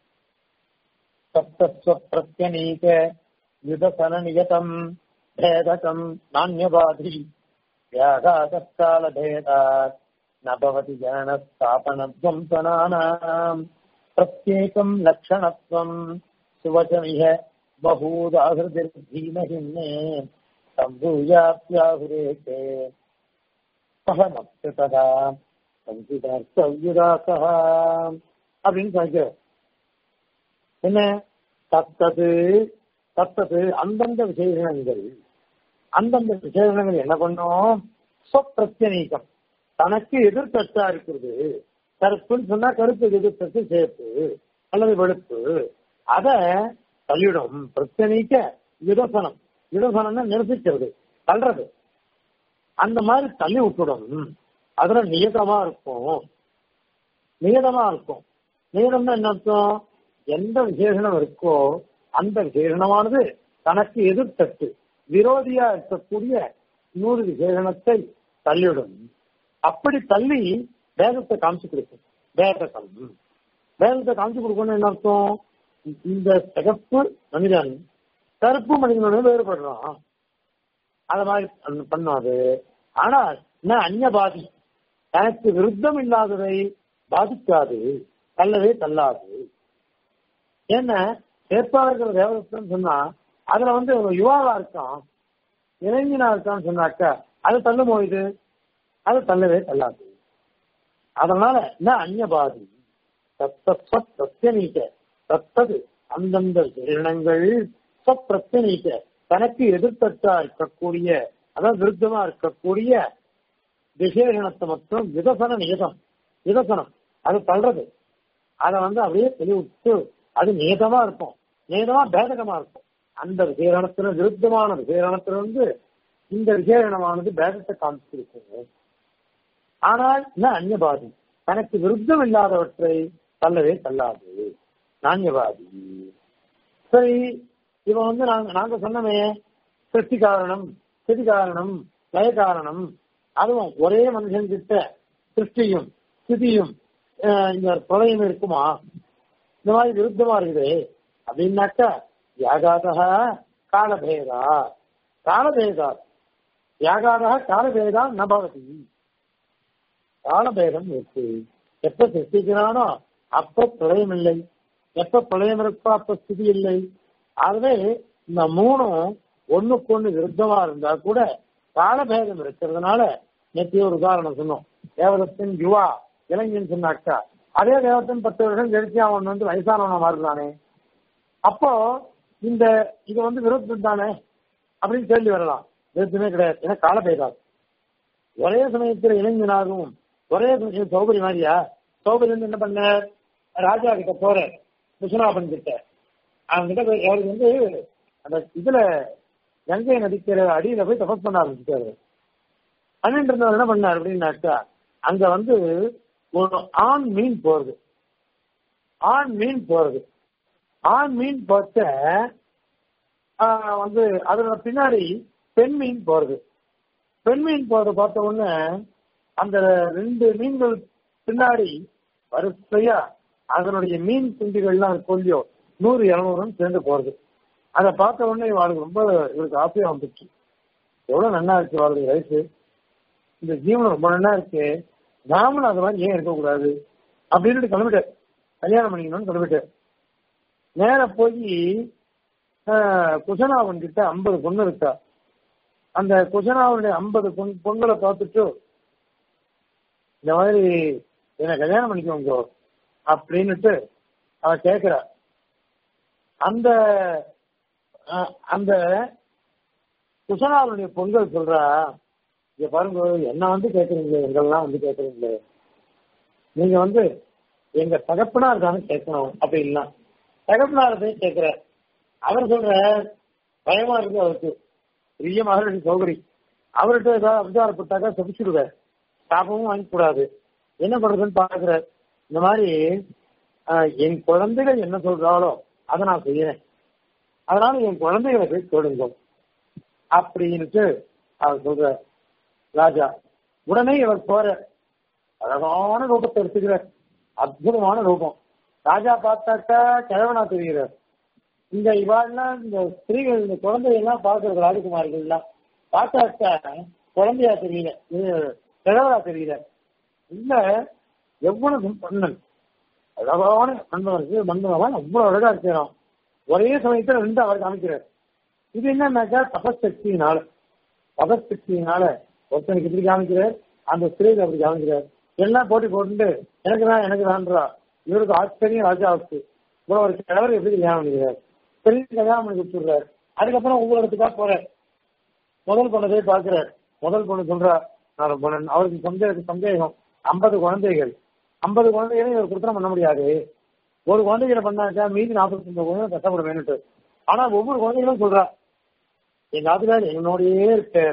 சப்தஸ்வ பிரத்யநீக யுதசன நியதம் பேதகம் நானியபாதி வியாகாதக்கால பேதாத் न भवति जननस्थापनध्वंसनानाम् प्रत्येकम् लक्षणत्वम् सुवचमिह बहूदाहृतिर्धीमहिम्ने सम्भूयाप्याहुरेके सहमस्य तदा சங்கிதார்த்தவியுதாசா அப்படின்னு சொல்லிட்டு என்ன தத்தது தத்தது அந்தந்த விசேஷணங்கள் அந்தந்த விசேஷணங்கள் என்ன பண்ணும் சொப்பிரத்யநீக்கம் தனக்கு எதிர்த்தட்டா இருக்கிறது கருப்புன்னு சொன்னா கருப்பு எதிர்த்தட்டு சேர்ப்பு அல்லது வெளுப்பு அத தள்ளிடும் பிரச்சனைக்க விதசனம் விதசனம்னா நிரசிக்கிறது தள்ளுறது அந்த மாதிரி தள்ளி விட்டுடும் அதுல நியதமா இருக்கும் நியதமா இருக்கும் நியதம்னா என்ன அர்த்தம் எந்த விசேஷணம் இருக்கோ அந்த விசேஷணமானது தனக்கு எதிர்த்தட்டு விரோதியா இருக்கக்கூடிய நூறு விசேஷணத்தை தள்ளிவிடும் அப்படி தள்ளி வேதத்தை காமிச்சு கொடுக்கும் வேதகம் வேதத்தை காமிச்சு கொடுக்கணும் என்ன அர்த்தம் இந்த சிகப்பு மனிதன் கருப்பு மனிதனோட வேறுபடுறான் அத மாதிரி பண்ண- பண்ணாது ஆனா என்ன அந்நியபாதி தனக்கு விருத்தம் இல்லாததை பாதிக்காது தள்ளவே தள்ளாது ஏன்னா சேர்ப்பா இருக்கிற தேவதத்தன் சொன்னா அதுல வந்து ஒரு யுவாவா இருக்கான் இளைஞனா இருக்கான்னு சொன்னாக்க அது தள்ளுமோ இது அது தள்ளவே தள்ளாது அதனால என்ன அந்நியபாதி தத்தஸ்வத் பிரத்யநீக்க தத்தது அந்தந்த விசேஷணங்கள் சொப்பிரத்யநீக்க தனக்கு எதிர்த்தட்டா இருக்கக்கூடிய அதாவது விருத்தமா இருக்கக்கூடிய விசேஷணத்தை மட்டும் விதசன நியதம் விதசனம் அது தள்ளுறது அதை வந்து அப்படியே தெளிவிட்டு அது நியதமா இருக்கும் நியதமா பேதகமா இருக்கும் அந்த விசேஷணத்துல விருத்தமான விசேஷணத்துல வந்து இந்த விசேஷணமானது பேதத்தை காமிச்சிருக்கும் ஆனால் என்ன அந்நியபாதி தனக்கு விருத்தம் இல்லாதவற்றை தள்ளவே தள்ளாது நாண்யவாதி சரி இவன் வந்து நாங்க நாங்க சொன்னமே சிருஷ்டி காரணம் ஸ்திதி காரணம் லய காரணம் அதுவும் ஒரே மனுஷன் கிட்ட சிருஷ்டியும் ஸ்திதியும் அஹ், இந்த பிரளயம் இருக்குமா இந்த மாதிரி விருத்தமா இருக்குது அப்படின்னாக்கா யாகாதா காலபேதா காலபேதா யாகாதா காலபேதா நபவதி காலபேதம் இருக்கு எப்ப சிருஷ்டிக்கிறானோ அப்ப பிரளயம் இல்லை எப்ப பிரளயம் இருக்கோ அப்ப ஸ்திதி இல்லை ஆகவே இந்த மூணும் ஒண்ணுக்கு ஒண்ணு விருத்தமா இருந்தா கூட காலபேதம் இருக்கிறதுனால நேற்று ஒரு உதாரணம் சொன்னோம் தேவதத்தின் யுவா இளைஞன் சொன்னாக்கா அதே தேவத்தின் பத்து வருஷம் கழிச்சு அவன் வந்து வயசானவனா மாறுறானே அப்போ இந்த இது வந்து விருத்தம் தானே அப்படின்னு கேள்வி வரலாம் விருத்தமே கிடையாது ஏன்னா காலபேதம் ஒரே சமயத்தில் இளைஞனாகவும் ஒரே கொஞ்சம் சௌகரி மாதிரியா சௌகரி வந்து என்ன பண்ண ராஜா கிட்ட போற விஸ்வநாபன் கிட்ட அவன்கிட்ட போய் அவருக்கு வந்து அந்த இதுல கங்கை நதிக்கிற அடியில போய் தபஸ் பண்ண ஆரம்பிச்சிட்டாரு பண்ணிட்டு இருந்தவர் என்ன பண்ணார் அப்படின்னாக்கா அங்க வந்து ஒரு ஆண் மீன் போறது ஆண் மீன் போறது ஆண் மீன் பார்த்த ஆஹ், வந்து அதோட பின்னாடி பெண் மீன் போறது பெண் மீன் போறத பார்த்த உடனே அந்த ரெண்டு மீன்கள் பின்னாடி வரிசையா அதனுடைய மீன் குஞ்சுகள்லாம் கொல்லியோ நூறு இருநூறுன்னு சேர்ந்து போறது அதை பார்த்த உடனே இவாளுக்கு ரொம்ப இவருக்கு ஆசையா வந்துச்சு எவ்வளவு நன்னா இருக்கு அவளுக்கு வயசு இந்த ஜீவனம் ரொம்ப நன்னா இருக்கு நாமளும் அது மாதிரி ஏன் இருக்கக்கூடாது அப்படின்னு கிளம்பிட்டார் கல்யாணம் பண்ணிக்கணும்னு கிளம்பிட்டார் நேர போய் குசனாவன் கிட்ட ஐம்பது பொண்ணு இருக்கா அந்த குசனாவனுடைய ஐம்பது பொன் பொண்களை பார்த்துட்டு இந்த மாதிரி என்ன கல்யாணம் பண்ணிக்கோங்க அப்படின்னுட்டு அவ கேக்குறா அந்த அஹ், அந்த குசனாவனுடைய பொங்கல் சொல்றா இங்க பாருங்க என்ன வந்து கேக்குறீங்களே எங்கெல்லாம் வந்து கேக்குறீங்களே நீங்க வந்து எங்க தகப்பனார் தானே கேட்கணும் அப்படின்னா தகப்பனார் போய் கேட்கிற அவர் சொல்ற பயமா இருக்கு அவருக்கு பெரிய மகளிர் சௌகரி அவர்கிட்ட ஏதாவது அபிச்சாரப்பட்டாக்கா தப்பிச்சுடுவார் சாபமும் வாங்கிக்கூடாது என்ன பண்றதுன்னு பாக்குற இந்த மாதிரி ஆஹ், என் குழந்தைகள் என்ன சொல்றாளோ அதை நான் செய்யறேன் அதனால என் குழந்தைகளை போய் கேளுங்க அப்படின்னுட்டு அவர் சொல்ற ராஜா உடனே இவர் போற அழகான ரூபத்தை எடுத்துக்கிறார் அற்புதமான ரூபம் ராஜா பார்த்தாக்கா கிழவனா தெரிகிறார் இந்த இவாள்லாம் இந்த ஸ்திரீகள் இந்த குழந்தைகள்லாம் பார்க்கறது ராஜகுமாரிகள்லாம் பார்த்தாக்கா குழந்தையா தெரியல இது கிழவரா தெரியல இல்ல எவ்வளவு பண்ணன் அழகான மன்மகனுக்கு மன்மகன் அவ்வளவு அழகா இருக்கிறான் ஒரே சமயத்துல ரெண்டு அவர் காமிக்கிறார் இது என்னன்னாக்கா தபசக்தியினால தபசக்தியினால ஒருத்தனுக்கு இப்படி காமிக்கிறார் அந்த ஸ்திரீக்கு அப்படி காமிக்கிறார் எல்லாம் போட்டி போட்டு எனக்கு தான் எனக்கு தான்றா இவருக்கு ஆச்சரியம் ராஜாவுக்கு இவ்வளவு ஒரு கிழவர் எப்படி கல்யாணம் பண்ணிக்கிறார் பெரிய கல்யாணம் பண்ணி கொடுத்துடுறாரு அதுக்கப்புறம் ஒவ்வொரு இடத்துக்கா போறார் முதல் பொண்ணை போய் பார்க்கிறார் முதல் பொண்ணு சொல்றா நான் ரொம்ப நன்- அவருக்கு சந்தேகம் சந்தேகம் ஐம்பது குழந்தைகள் ஐம்பது குழந்தைகளும் இவர் குடுத்தனம் பண்ண முடியாது ஒரு குழந்தைகளை பண்ணாக்கா மீதி நாற்பத்தி ஒன்பது குழந்தை கஷ்டப்பட வேணுட்டு ஆனா ஒவ்வொரு குழந்தைகளும் சொல்றா எங்க ஆத்துக்கார் என்னோடயே இருக்கார்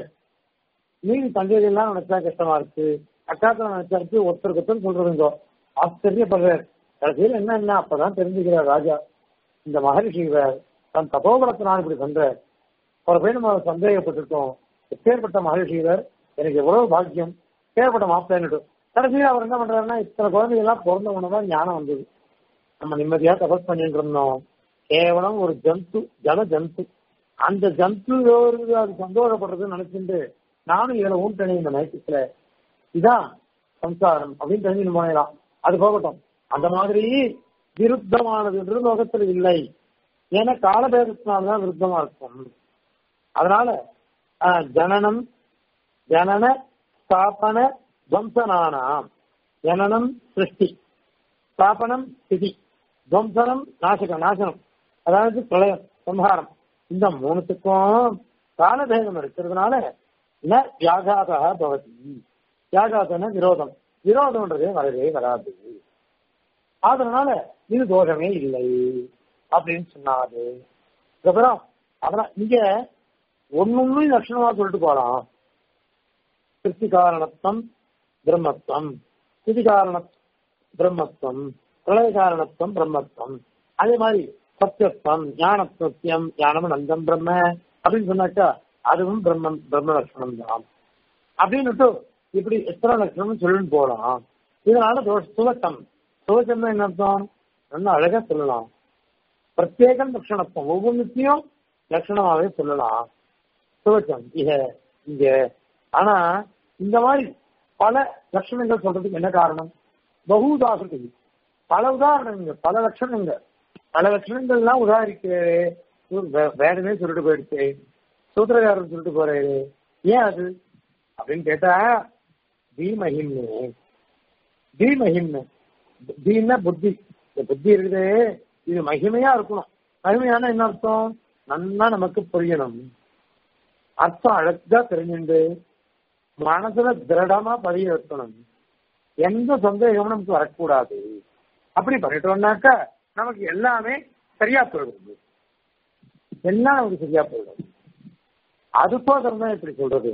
மீதி தங்கைகள்லாம் நினைச்சா கஷ்டமா இருக்கு அக்காக்கள் நினைச்சா இருக்கு ஒருத்தருக்கு ஒருத்தர் சொல்றதுங்கோ ஆச்சரியப்படுறார் கடைசியில் என்ன என்ன அப்பதான் தெரிஞ்சுக்கிறார் ராஜா இந்த மகரிஷி இவர் தன் தபோபலத்தினால் இப்படி பண்றார் ஒரு போய் நம்ம சந்தேகப்பட்டிருக்கோம் எப்பேற்பட்ட மகரிஷி இவர் எனக்கு எவ்வளவு பாக்கியம் பேர்பட்ட மாப்பிள்ளைன்னு கடைசியில் அவர் என்ன பண்றாருன்னா இத்தனை குழந்தைகள் எல்லாம் பிறந்த உடனே ஞானம் வந்தது நம்ம நிம்மதியா தபஸ் பண்ணிட்டு இருந்தோம் கேவலம் ஒரு ஜந்து ஜல ஜந்து அந்த ஜந்து இருக்குது அது சந்தோஷப்படுறதுன்னு நினைச்சுட்டு நானும் இதுல ஊன்ட்டேனே இந்த நைட்டுல இதான் சம்சாரம் அப்படின்னு தெரிஞ்சு போனேலாம் அது போகட்டும் அந்த மாதிரி விருத்தமானதுன்றது லோகத்தில் இல்லை ஏன்னா காலபேதத்தினால்தான் விருத்தமா இருக்கும் அதனால ஆஹ், ஜனனம் ஜனன ஸ்தாபன துவம்சனானாம் ஜனனம் சிருஷ்டி ஸ்தாபனம் ஸ்திதி துவம்சனம் நாசகம் நாசனம் அதாவது பிரளயம் சம்ஹாரம் இந்த மூணுத்துக்கும் காலபேதம் இருக்கிறதுனால ந வியாகாதா பவதி வியாகாதன விரோதம் விரோதம்ன்றதே வரவே வராது அதனால இது தோஷமே இல்லை அப்படின்னு சொன்னாரு அப்புறம் அதெல்லாம் இங்க ஒன்னொன்னு லட்சணமா சொல்லிட்டு போலாம் சிருஷ்டி காரணத்துவம் பிரம்மத்துவம் ஸ்திதி காரண பிரம்மத்துவம் பிரளய காரணத்துவம் பிரம்மத்துவம் அதே மாதிரி சத்தியத்துவம் ஞான சத்தியம் ஞானம் நந்தம் பிரம்ம அப்படின்னு சொன்னாக்கா அதுவும் பிரம்மம் பிரம்ம லட்சணம் தான் அப்படின்னுட்டு இப்படி எத்தனை லட்சணம் சொல்லிட்டு போலாம் இதனால தோஷ- சுவட்டம் சுவச்சம்னா என்ன அர்த்தம் நல்லா அழகா சொல்லலாம் பிரத்யேகம் லட்சணத்துவம் ஒவ்வொன்றுத்தையும் லட்சணமாவே சொல்லலாம் சுவச்சம் இக இங்க ஆனா இந்த மாதிரி பல லட்சணங்கள் சொல்றதுக்கு என்ன காரணம் பகுதாசதி பல உதாரணங்கள் பல லட்சணங்கள் பல லட்சணங்கள்லாம் உதாரிக்கிறாரு இவர் வே- வேறமே சொல்லிட்டு போயிடுச்சு சூத்திரகாரன் சொல்லிட்டு போறாரு ஏன் அது அப்படின்னு கேட்டா தீமஹிம்னு தீமஹிம்னு தீன்னா புத்தி இந்த புத்தி இருக்குது இது மகிமையா இருக்கணும் மகிமையான என்ன அர்த்தம் நன்னா நமக்கு புரியணும் அர்த்தம் அழகா தெரிஞ்சுண்டு மனசுல திருடமா பதிய வைக்கணும் எந்த சந்தேகமும் நமக்கு வரக்கூடாது அப்படி பண்ணிட்டோம்னாக்கா நமக்கு எல்லாமே சரியா போயிடுது எல்லாம் நமக்கு சரியா போயிடும் அதுக்கோசரம் தான் இப்படி சொல்றது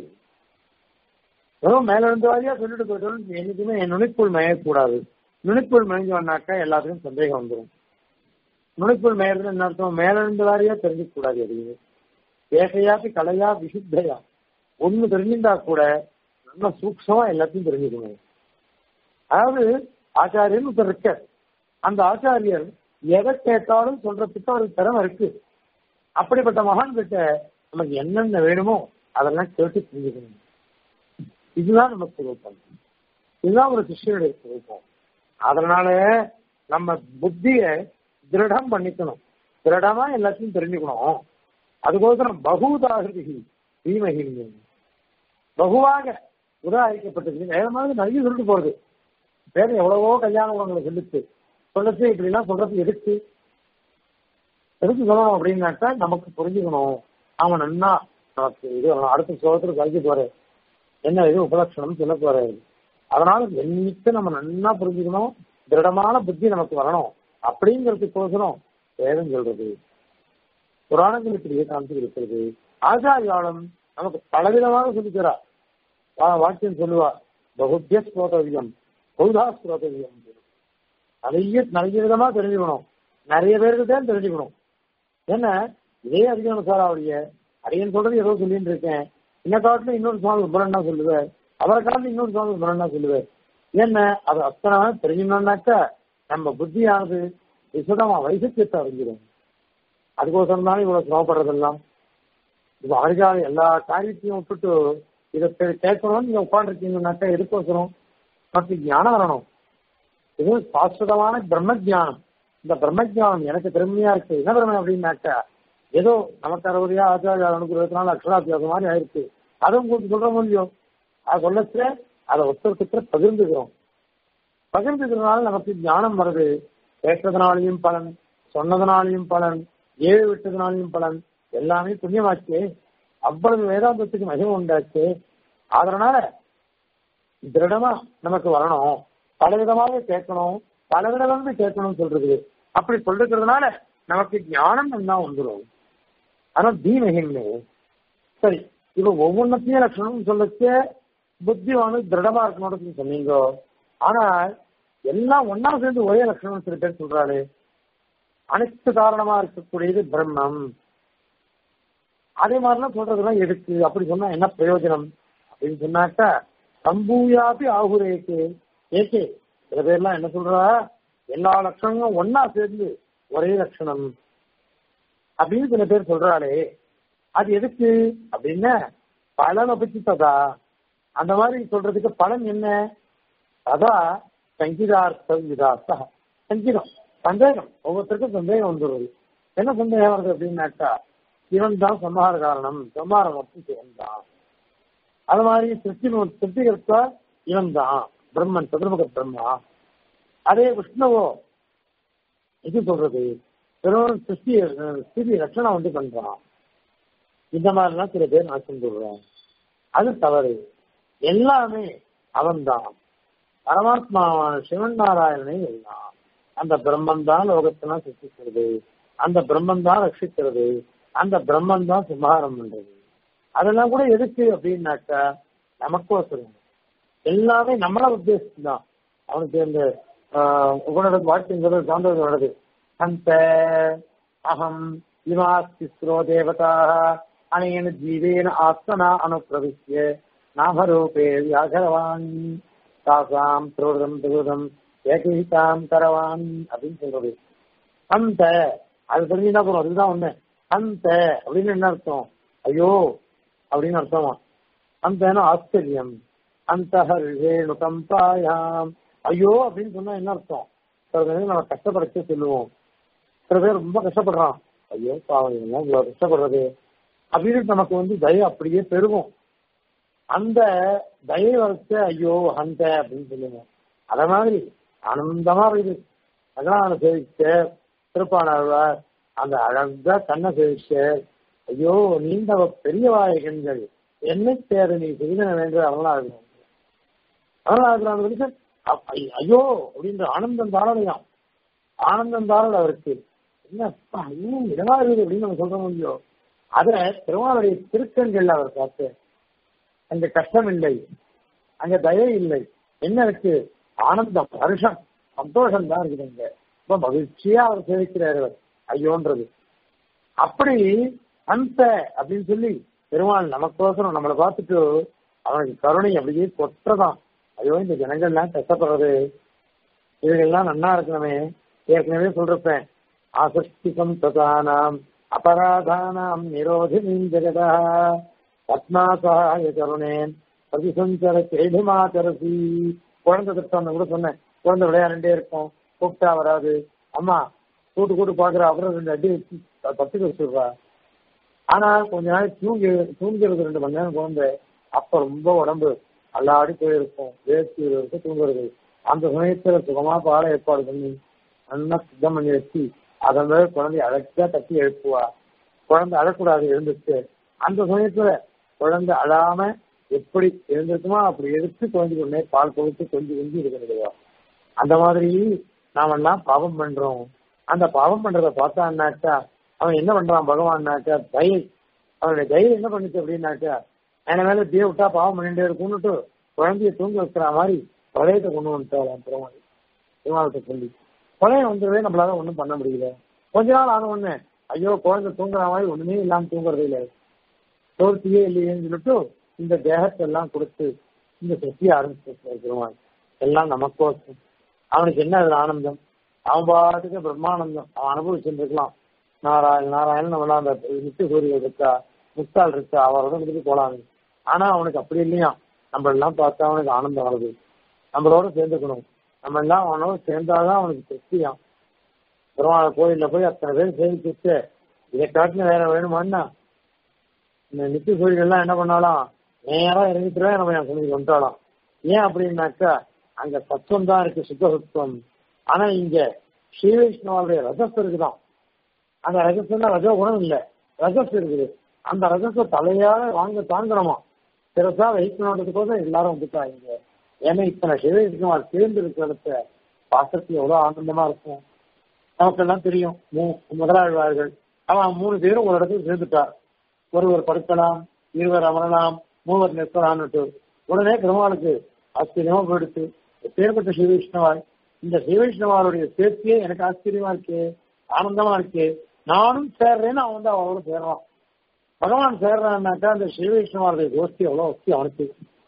வெறும் மேல இருந்து வாரியா சொல்லிட்டு போயிட்டோம் என்னைக்குமே என் நுனிக்குள் மேயக்கூடாது நுனிக்குள் மேய்ஞ்சோம்னாக்கா எல்லாத்துக்கும் சந்தேகம் வந்துடும் நுனிக்குள் மேயறது என்ன அர்த்தம் மேல இருந்து வாரியா தெரிஞ்சுக்க கூடாது எதையுமே ஏகையாப்பி கலையா விசுத்தையா ஒண்ணு தெரிஞ்சிருந்தா கூட நல்ல சூக்ஷமா எல்லாத்தையும் தெரிஞ்சுக்கணும் அதாவது ஆச்சாரியன் ஒருத்தர் இருக்க அந்த ஆச்சாரியர் எதை கேட்டாலும் சொல்றதுக்கு அவருக்கு திறமை இருக்கு அப்படிப்பட்ட மகான் கிட்ட நமக்கு என்னென்ன வேணுமோ அதெல்லாம் கேட்டு தெரிஞ்சுக்கணும் இதுதான் நம்ம சுரூபம் இதுதான் ஒரு சிஷ்யனுடைய சுரூபம் அதனால நம்ம புத்திய திருடம் பண்ணிக்கணும் திருடமா எல்லாத்தையும் தெரிஞ்சுக்கணும் அதுக்கோசரம் பகுதாகிருதி தீமகிங்க பகுவாக உதாரிக்கப்பட்டது வேற மாதிரி நிறைய சொல்லிட்டு போறது வேற எவ்வளவோ கல்யாண குணங்களை சொல்லிச்சு சொல்லிச்சு இப்படி எல்லாம் சொல்றது எதுக்கு எதுக்கு சொல்லணும் அப்படின்னாக்கா நமக்கு புரிஞ்சுக்கணும் அவன் நன்னா நமக்கு இது அடுத்த சோதத்தில் கழிக்க போறேன் என்ன இது உபலட்சணம் சொல்ல போறாரு அதனால என்னைக்கு நம்ம நன்னா புரிஞ்சுக்கணும் திருடமான புத்தி நமக்கு வரணும் அப்படிங்கிறதுக்கோசரம் வேதம் சொல்றது புராணங்கள் இப்படியே காமிச்சு இருக்கிறது ஆச்சாரியாலும் நமக்கு பலவிதமாக சொல்லிக்கிறார் வாக்கியம் சொல்லுவார் பகுத்திய ஸ்ரோதவியம் பௌதா ஸ்ரோதவியம் நிறைய நிறைய விதமா தெரிஞ்சுக்கணும் நிறைய பேருக்கு தான் தெரிஞ்சுக்கணும் என்ன இதே அதிகாரசாராவுடைய அடியன் சொல்றது ஏதோ சொல்லிட்டு இருக்கேன் இந்த காலத்துல இன்னொரு சுவாமி சுப்பரண்ணா சொல்லுவார் அவரை காலத்துல இன்னொரு சுவாமி சுப்பரண்ணா சொல்லுவார் என்ன அது அத்தனை தெரிஞ்சுக்கணும்னாக்கா நம்ம புத்தியானது விசதமா வைசத்தியத்தை அறிஞ்சிடும் அதுக்கோசரம் தானே இவ்வளவு சிரமப்படுறதெல்லாம் இப்ப அமெரிக்காவில் எல்லா காரியத்தையும் விட்டுட்டு இதை கேட்கணும்னு நீங்க உட்காந்துருக்கீங்கன்னாக்கா எதுக்கோசரம் நமக்கு ஞானம் வரணும் இது சாஸ்வதமான பிரம்ம ஜானம் இந்த பிரம்ம ஜானம் எனக்கு பெருமையா இருக்கு என்ன பெருமை அப்படின்னாக்கா ஏதோ நமக்கு அறுபடியா ஆச்சாரிய அனுகிரகத்தினால அக்ஷராத்தியாசம் மாதிரி ஆயிருக்கு அதை உங்களுக்கு சொல்ற முடியும் அது சொல்லச்சு அதை ஒருத்தருக்கு பகிர்ந்துக்கிறோம் பகிர்ந்துக்கிறதுனால நமக்கு ஞானம் வருது கேட்டதுனாலையும் பலன் சொன்னதுனாலையும் பலன் ஏழு விட்டதுனாலையும் பலன் எல்லாமே புண்ணியமாச்சு அவ்வளவு வேதாந்தத்துக்கு மகிமை உண்டாச்சு அதனால திருடமா நமக்கு வரணும் பலவிதமாக கேட்கணும் பலவிதம் கேட்கணும்னு சொல்றது அப்படி சொல்றதுனால நமக்கு ஞானம் என்ன வந்துடும் ஆனா தீமகின்னு சரி இப்ப ஒவ்வொன்றத்தையும் லட்சணம் சொல்லச்சு புத்திவானு திருடமா இருக்கணும்னு சொன்னீங்க ஆனா எல்லாம் ஒன்னா சேர்ந்து ஒரே லட்சணம் சில பேர் சொல்றாரு அனைத்து காரணமா இருக்கக்கூடியது பிரம்மம் அதே மாதிரிலாம் சொல்றதுலாம் எதுக்கு அப்படி சொன்னா என்ன பிரயோஜனம் அப்படின்னு சொன்னாக்கா சம்பூயாபி ஆகுரேக்கு ஏகே சில பேர்லாம் என்ன சொல்றா எல்லா லட்சணங்களும் ஒன்னா சேர்ந்து ஒரே லட்சணம் அப்படின்னு சில பேர் சொல்றாளே அது எதுக்கு அப்படின்னா பலனை பற்றி ததா அந்த மாதிரி சொல்றதுக்கு பலன் என்ன அதா சங்கீதார்த்த விதார்த்த சங்கீதம் சந்தேகம் ஒவ்வொருத்தருக்கும் சந்தேகம் வந்துடுது என்ன சந்தேகம் வருது அப்படின்னாக்கா இவன் தான் சம்ஹார காரணம் சம்ஹாரம் மட்டும் சிவன் தான் அது மாதிரி சிருஷ்டி சிருஷ்டிகர்த்தா இவன் தான் பிரம்மன் சதுர்முக பிரம்மா அதே விஷ்ணுவோ இது சொல்றது வெறும் சிருஷ்டி ஸ்திதி ரட்சணம் வந்து பண்றான் இந்த மாதிரிலாம் சில பேர் நான் சொல்றேன் அது தவறு எல்லாமே அவன்தான் பரமாத்மாவான சிவன் நாராயணனே எல்லாம் அந்த பிரம்மன் தான் லோகத்தெல்லாம் சிருஷ்டிக்கிறது அந்த பிரம்மன் தான் ரட்சிக்கிறது அந்த பிரம்மன் தான் சுமாரம் பண்றது அதெல்லாம் கூட எதுக்கு அப்படின்னாக்கா நமக்கோசரம் எல்லாமே நம்மள உத்தேசம் தான் அவனுக்கு இந்த உங்களோட வாக்கியங்கிறது சார்ந்தது வருது அந்த அகம் இமாஸ்திஸ்ரோ தேவதா அனேன ஜீவேன ஆத்மனா அனுப்பிரவிஷ்ய நாமரூபே வியாகரவான் தாசாம் திரோதம் திருதம் ஏகீதாம் கரவான் அப்படின்னு சொல்றது அந்த அது தெரிஞ்சுதான் போறோம் அதுதான் ஒண்ணு அந்த அப்படின்னு என்ன அர்த்தம் ஐயோ அப்படின்னு அர்த்தமா அந்த ஆச்சரியம் அந்த ரேணு கம்பாயாம் ஐயோ அப்படின்னு சொன்னா என்ன அர்த்தம் சில பேர் நம்ம கஷ்டப்படச்சே சொல்லுவோம் சில பேர் ரொம்ப கஷ்டப்படுறான் ஐயோ பாவம் இவங்க இவ்வளவு கஷ்டப்படுறது அப்படின்னு நமக்கு வந்து தயை அப்படியே பெருகும் அந்த தயை வரைச்ச ஐயோ அந்த அப்படின்னு சொல்லுங்க அத மாதிரி ஆனந்தமா இருக்குது அதான் சேவிச்ச திருப்பாணாழ்வார் அந்த அழகா கண்ணை சேவிச்ச ஐயோ நீண்ட பெரிய வாயகங்கள் என்னை தேர நீ சிறிதன வேண்டும் அவங்களா இருக்கணும் அவங்களா இருக்கிறாங்க அப்- ஐ- ஐயோ அப்படின்ற ஆனந்தம் தாரலையாம் ஆனந்தம் தாரல் அவருக்கு என்ன அப்பா, இன்னும் இடமா இருக்குது அப்படின்னு நம்ம சொல்றோம் இல்லையோ அத திருமாவளுடைய திருக்கண்கள் அவர் பார்த்து அங்க கஷ்டம் இல்லை அங்க தயை இல்லை என்ன இருக்கு ஆனந்தம் ஹர்ஷம் சந்தோஷம் தான் இருக்குது அங்க ரொம்ப மகிழ்ச்சியா அவர் சேவிக்கிறார் அவர் ஐயோன்றது அப்படி அந்த அப்படின்னு சொல்லி பெருமாள் நமக்கோசரம் நம்மளை பார்த்துட்டு அவனுக்கு கருணை அப்படியே கொற்றதான் ஐயோ இந்த ஜனங்கள்லாம் கஷ்டப்படுறது இவங்கெல்லாம் நன்னா இருக்கணுமே ஏற்கனவே சொல்றப்பேன் ஆசஸ்திகம் ததானாம் அபராதானாம் நிரோதினீம் ஜெகதா பத்மாசாய கருணேன் பிரதிசஞ்சர கேடுமாதரசி குழந்தை திட்டம் கூட சொன்னேன் குழந்தை விளையாண்டே இருக்கும் கூப்பிட்டா வராது அம்மா கூட்டு கூட்டு பாக்குற அப்புறம் ரெண்டு அடி வச்சு பத்துக்கு வச்சுடுறா ஆனா கொஞ்ச நாள் தூங்கி தூங்கிறது ரெண்டு மணி நேரம் குழந்தை அப்ப ரொம்ப உடம்பு அல்லாடி போயிருக்கும் வேர்த்து இருக்கும் தூங்குறது அந்த சமயத்துல சுகமா பாட ஏற்பாடு பண்ணி நல்லா சுத்தம் பண்ணி வச்சு அதன் மேல குழந்தை அழகா தட்டி எழுப்புவா குழந்தை அழக்கூடாது எழுந்துச்சு அந்த சமயத்துல குழந்தை அழாம எப்படி எழுந்திருக்குமோ அப்படி எடுத்து குழந்தை உடனே பால் கொடுத்து கொஞ்சம் கொஞ்சம் இருக்கிறதுவா அந்த மாதிரி நாம எல்லாம் பாவம் பண்றோம் அந்த பாவம் பண்றத பார்த்தான்னாக்கா அவன் என்ன பண்றான் பகவான்னாக்கா தயை அவனுடைய தயை என்ன பண்ணுச்சு அப்படின்னாக்கா என்ன மேல தீய விட்டா பாவம் பண்ணிட்டே இருக்கும்னுட்டு குழந்தைய தூங்க வைக்கிற மாதிரி பிரளயத்தை கொண்டு வந்துட்டான் பெருமாள் பெருமாள்கிட்ட சொல்லி பிரளயம் வந்துடவே நம்மளால ஒண்ணும் பண்ண முடியல கொஞ்ச நாள் ஆன உடனே ஐயோ குழந்தை தூங்குற மாதிரி ஒண்ணுமே இல்லாம தூங்குறதே இல்லை தோர்த்தியே இல்லையேன்னு சொல்லிட்டு இந்த தேகத்தை எல்லாம் கொடுத்து இந்த சக்தியை ஆரம்பிச்சு பெருமாள் எல்லாம் நமக்கோசம் அவனுக்கு என்ன அதுல ஆனந்தம் அவன் பாட்டுக்கு பிரம்மானந்தம் அவன் அனுபவிச்சுருக்கலாம் நாராயண் நாராயணன் நம்மள அந்த நித்திய சூரியன் இருக்கா முக்தால் இருக்கா அவரோட இருந்துட்டு போலாம் ஆனா அவனுக்கு அப்படி இல்லையா நம்ம எல்லாம் பார்த்தா அவனுக்கு ஆனந்தம் வருது நம்மளோட சேர்ந்துக்கணும் நம்ம எல்லாம் அவனோட சேர்ந்தாதான் அவனுக்கு திருப்தியாம் பெருமாள் கோயில்ல போய் அத்தனை பேர் சேவிச்சுட்டு இதை காட்டின வேற வேணுமான்னா இந்த நித்திய சூரியன் எல்லாம் என்ன பண்ணாலும் நேரா இறங்கிட்டுவே நம்ம என் சமையல் வந்துட்டாலாம் ஏன் அப்படின்னாக்கா அங்க சத்துவம் தான் இருக்கு சுத்த சத்துவம் ஆனா இங்க ஸ்ரீ வைஷ்ணவாவுடைய ரஜஸ் இருக்குதான் அந்த ரஜஸ்னா ரஜ குணம் இல்ல ரஜஸ் இருக்குது அந்த ரஜஸ தலையால வாங்க தாங்கணுமா பெருசா வைக்கணுன்றதுக்கோசம் எல்லாரும் வந்துட்டாங்க ஏன்னா இத்தனை ஸ்ரீ வைஷ்ணவால் சேர்ந்து இருக்கிறத பாசத்துக்கு எவ்வளவு ஆனந்தமா இருக்கும் நமக்கெல்லாம் தெரியும் மூ- முதலாழ்வார்கள் அவன் மூணு பேரும் ஒரு இடத்துக்கு சேர்ந்துட்டார் ஒருவர் படுக்கலாம் இருவர் அமரலாம் மூவர் நிற்கலாம்னுட்டு உடனே பெருமாளுக்கு ஆச்சரியமா போயிடுச்சு பேர்பட்ட ஸ்ரீ வைஷ்ணவாய் இந்த ஸ்ரீ வைஷ்ணவாருடைய சேர்த்தியே எனக்கு ஆச்சரியமா இருக்கு ஆனந்தமா இருக்கு நானும் சேர்றேன்னு அவன் வந்து அவளோட சேர்றான் பகவான் சேர்றான்னாக்கா அந்த ஸ்ரீ வைஷ்ணவாருடைய கோஷ்டி எவ்வளவு வசதி அவனுக்கு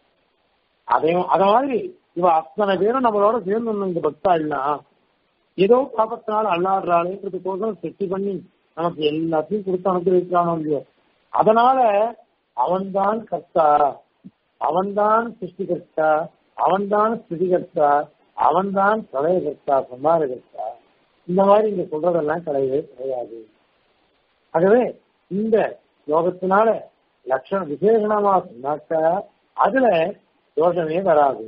அதையும் அத மாதிரி இவ அத்தனை பேரும் நம்மளோட சேர்ந்து இந்த பக்தா இல்ல ஏதோ பாபத்தினால அல்லாடுறாளேன்றதுக்கோசரம் செட்டி பண்ணி நமக்கு எல்லாத்தையும் கொடுத்து அனுப்பியிருக்கானோ இல்லையோ அதனால அவன்தான் கர்த்தா அவன்தான் சிருஷ்டிகர்த்தா அவன்தான் ஸ்திதிகர்த்தா அவன்தான் பிரளயகர்த்தா சம்பாரகர்த்தா இந்த மாதிரி இங்க சொல்றதெல்லாம் கிடையவே கிடையாது ஆகவே இந்த யோகத்தினால லட்சண விசேஷணமா சொன்னாக்கா அதுல தோஷமே வராது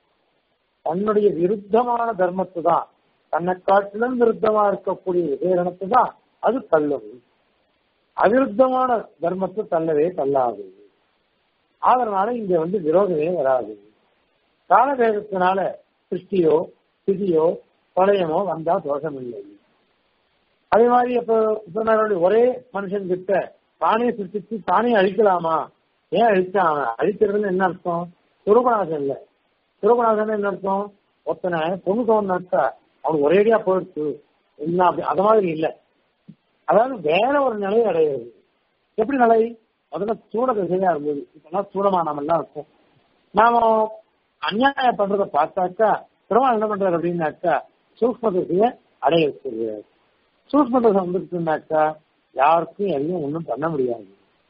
தன்னுடைய விருத்தமான தர்மத்தை தான் தன்னை காட்டிலும் விருத்தமா இருக்கக்கூடிய விசேஷணத்தை தான் அது தள்ளும் அவிருத்தமான தர்மத்தை தள்ளவே தள்ளாது அதனால இங்க வந்து விரோதமே வராது காலவேகத்தினால சிருஷ்டியோ ஸ்திதியோ பிரளயமோ வந்தா தோஷம் இல்லை அதே மாதிரி இப்ப சொன்னாரு ஒரே மனுஷன் கிட்ட தானே சிருஷ்டிச்சு தானே அழிக்கலாமா ஏன் அழிச்சான் அழிக்கிறதுன்னு என்ன அர்த்தம் துருபநாசம் இல்ல துருபநாசம் என்ன அர்த்தம் ஒருத்தனை பொண்ணு தோணுனாக்கா அவனுக்கு ஒரேடியா போயிடுச்சு என்ன அப்படி அது மாதிரி இல்ல அதாவது வேற ஒரு நிலையை அடையிறது எப்படி நிலை முதல்ல சூட திசையா இருந்தது இப்பெல்லாம் சூடமா நாம எல்லாம் இருக்கும் நாம அநியாயம் பண்றத பார்த்தாக்கா பெருமாள் என்ன பண்றாரு அப்படின்னாக்கா சூக்ம திசையை அடைய வச்சிருக்காரு சூக்ம திசை வந்துருச்சுனாக்கா யாருக்கும் எதையும் ஒண்ணும் பண்ண முடியாது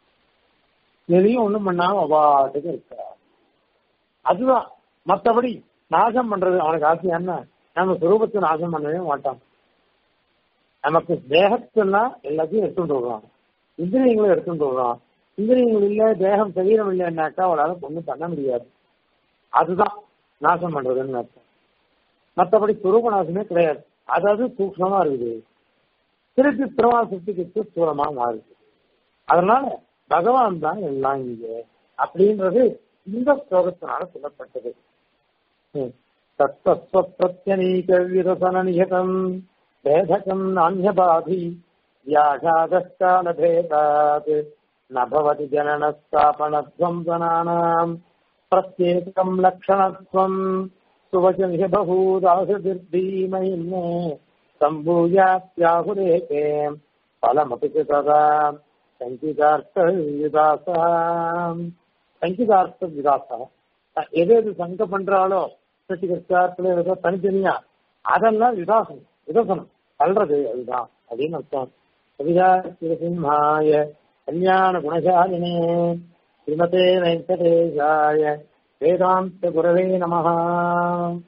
எதையும் ஒண்ணும் பண்ணாம அபாட்டுக்கு இருக்கிறார் அதுதான் மத்தபடி நாசம் பண்றது அவனுக்கு ஆசையா என்ன நம்ம சுரூபத்தை நாசம் பண்ணவே மாட்டான் நமக்கு தேகத்தெல்லாம் எல்லாத்தையும் எடுத்துட்டு விடுறான் இந்திரியங்களும் எடுத்துட்டு விடுறான் இந்திரியங்கள் இல்ல தேகம் சரீரம் இல்லைன்னாக்கா அவளால ஒண்ணும் பண்ண முடியாது அதுதான் நாசம் பண்றதுன்னு அர்த்தம் மற்றபடி சுரூப நாசமே கிடையாது அதாவது சூக்ஷமா இருக்குது திருப்பி பிரமா சக்திக்கு ஸ்தூலமா மாறுது அதனால பகவான் தான் எல்லாம் இங்க அப்படின்றது இந்த ஸ்லோகத்தினால சொல்லப்பட்டது ம். தத்தஸ்வப்பிரத்யநீக விரசன நிகதம் பேதகம் நானியபாதி வியாகாதः कालभेदात् न भवति जननस्थापनध्वंसनानाम् प्रत्येकम् लक्षणत्वम् सुवचनिह बहूदासुर्धीमहिन्ने सम्भूयात्याहुरेके फलमपि च तदा சங்கிதார்த்த சங்கிதார்த்த விகாசா எது எது சங்க பண்றாலோ சிருஷ்டிகர்த்தாத்துல ஏதோ தனித்தனியா அதெல்லாம் விகாசம் விகசனம் தள்ளுறது அதுதான் அப்படின்னு அர்த்தம் கவிதாசிம்ஹாய கல்யாண குணசாலினே ஸ்ரீமதே வெங்கடேஷாய வேதாந்த குரவே நமஹா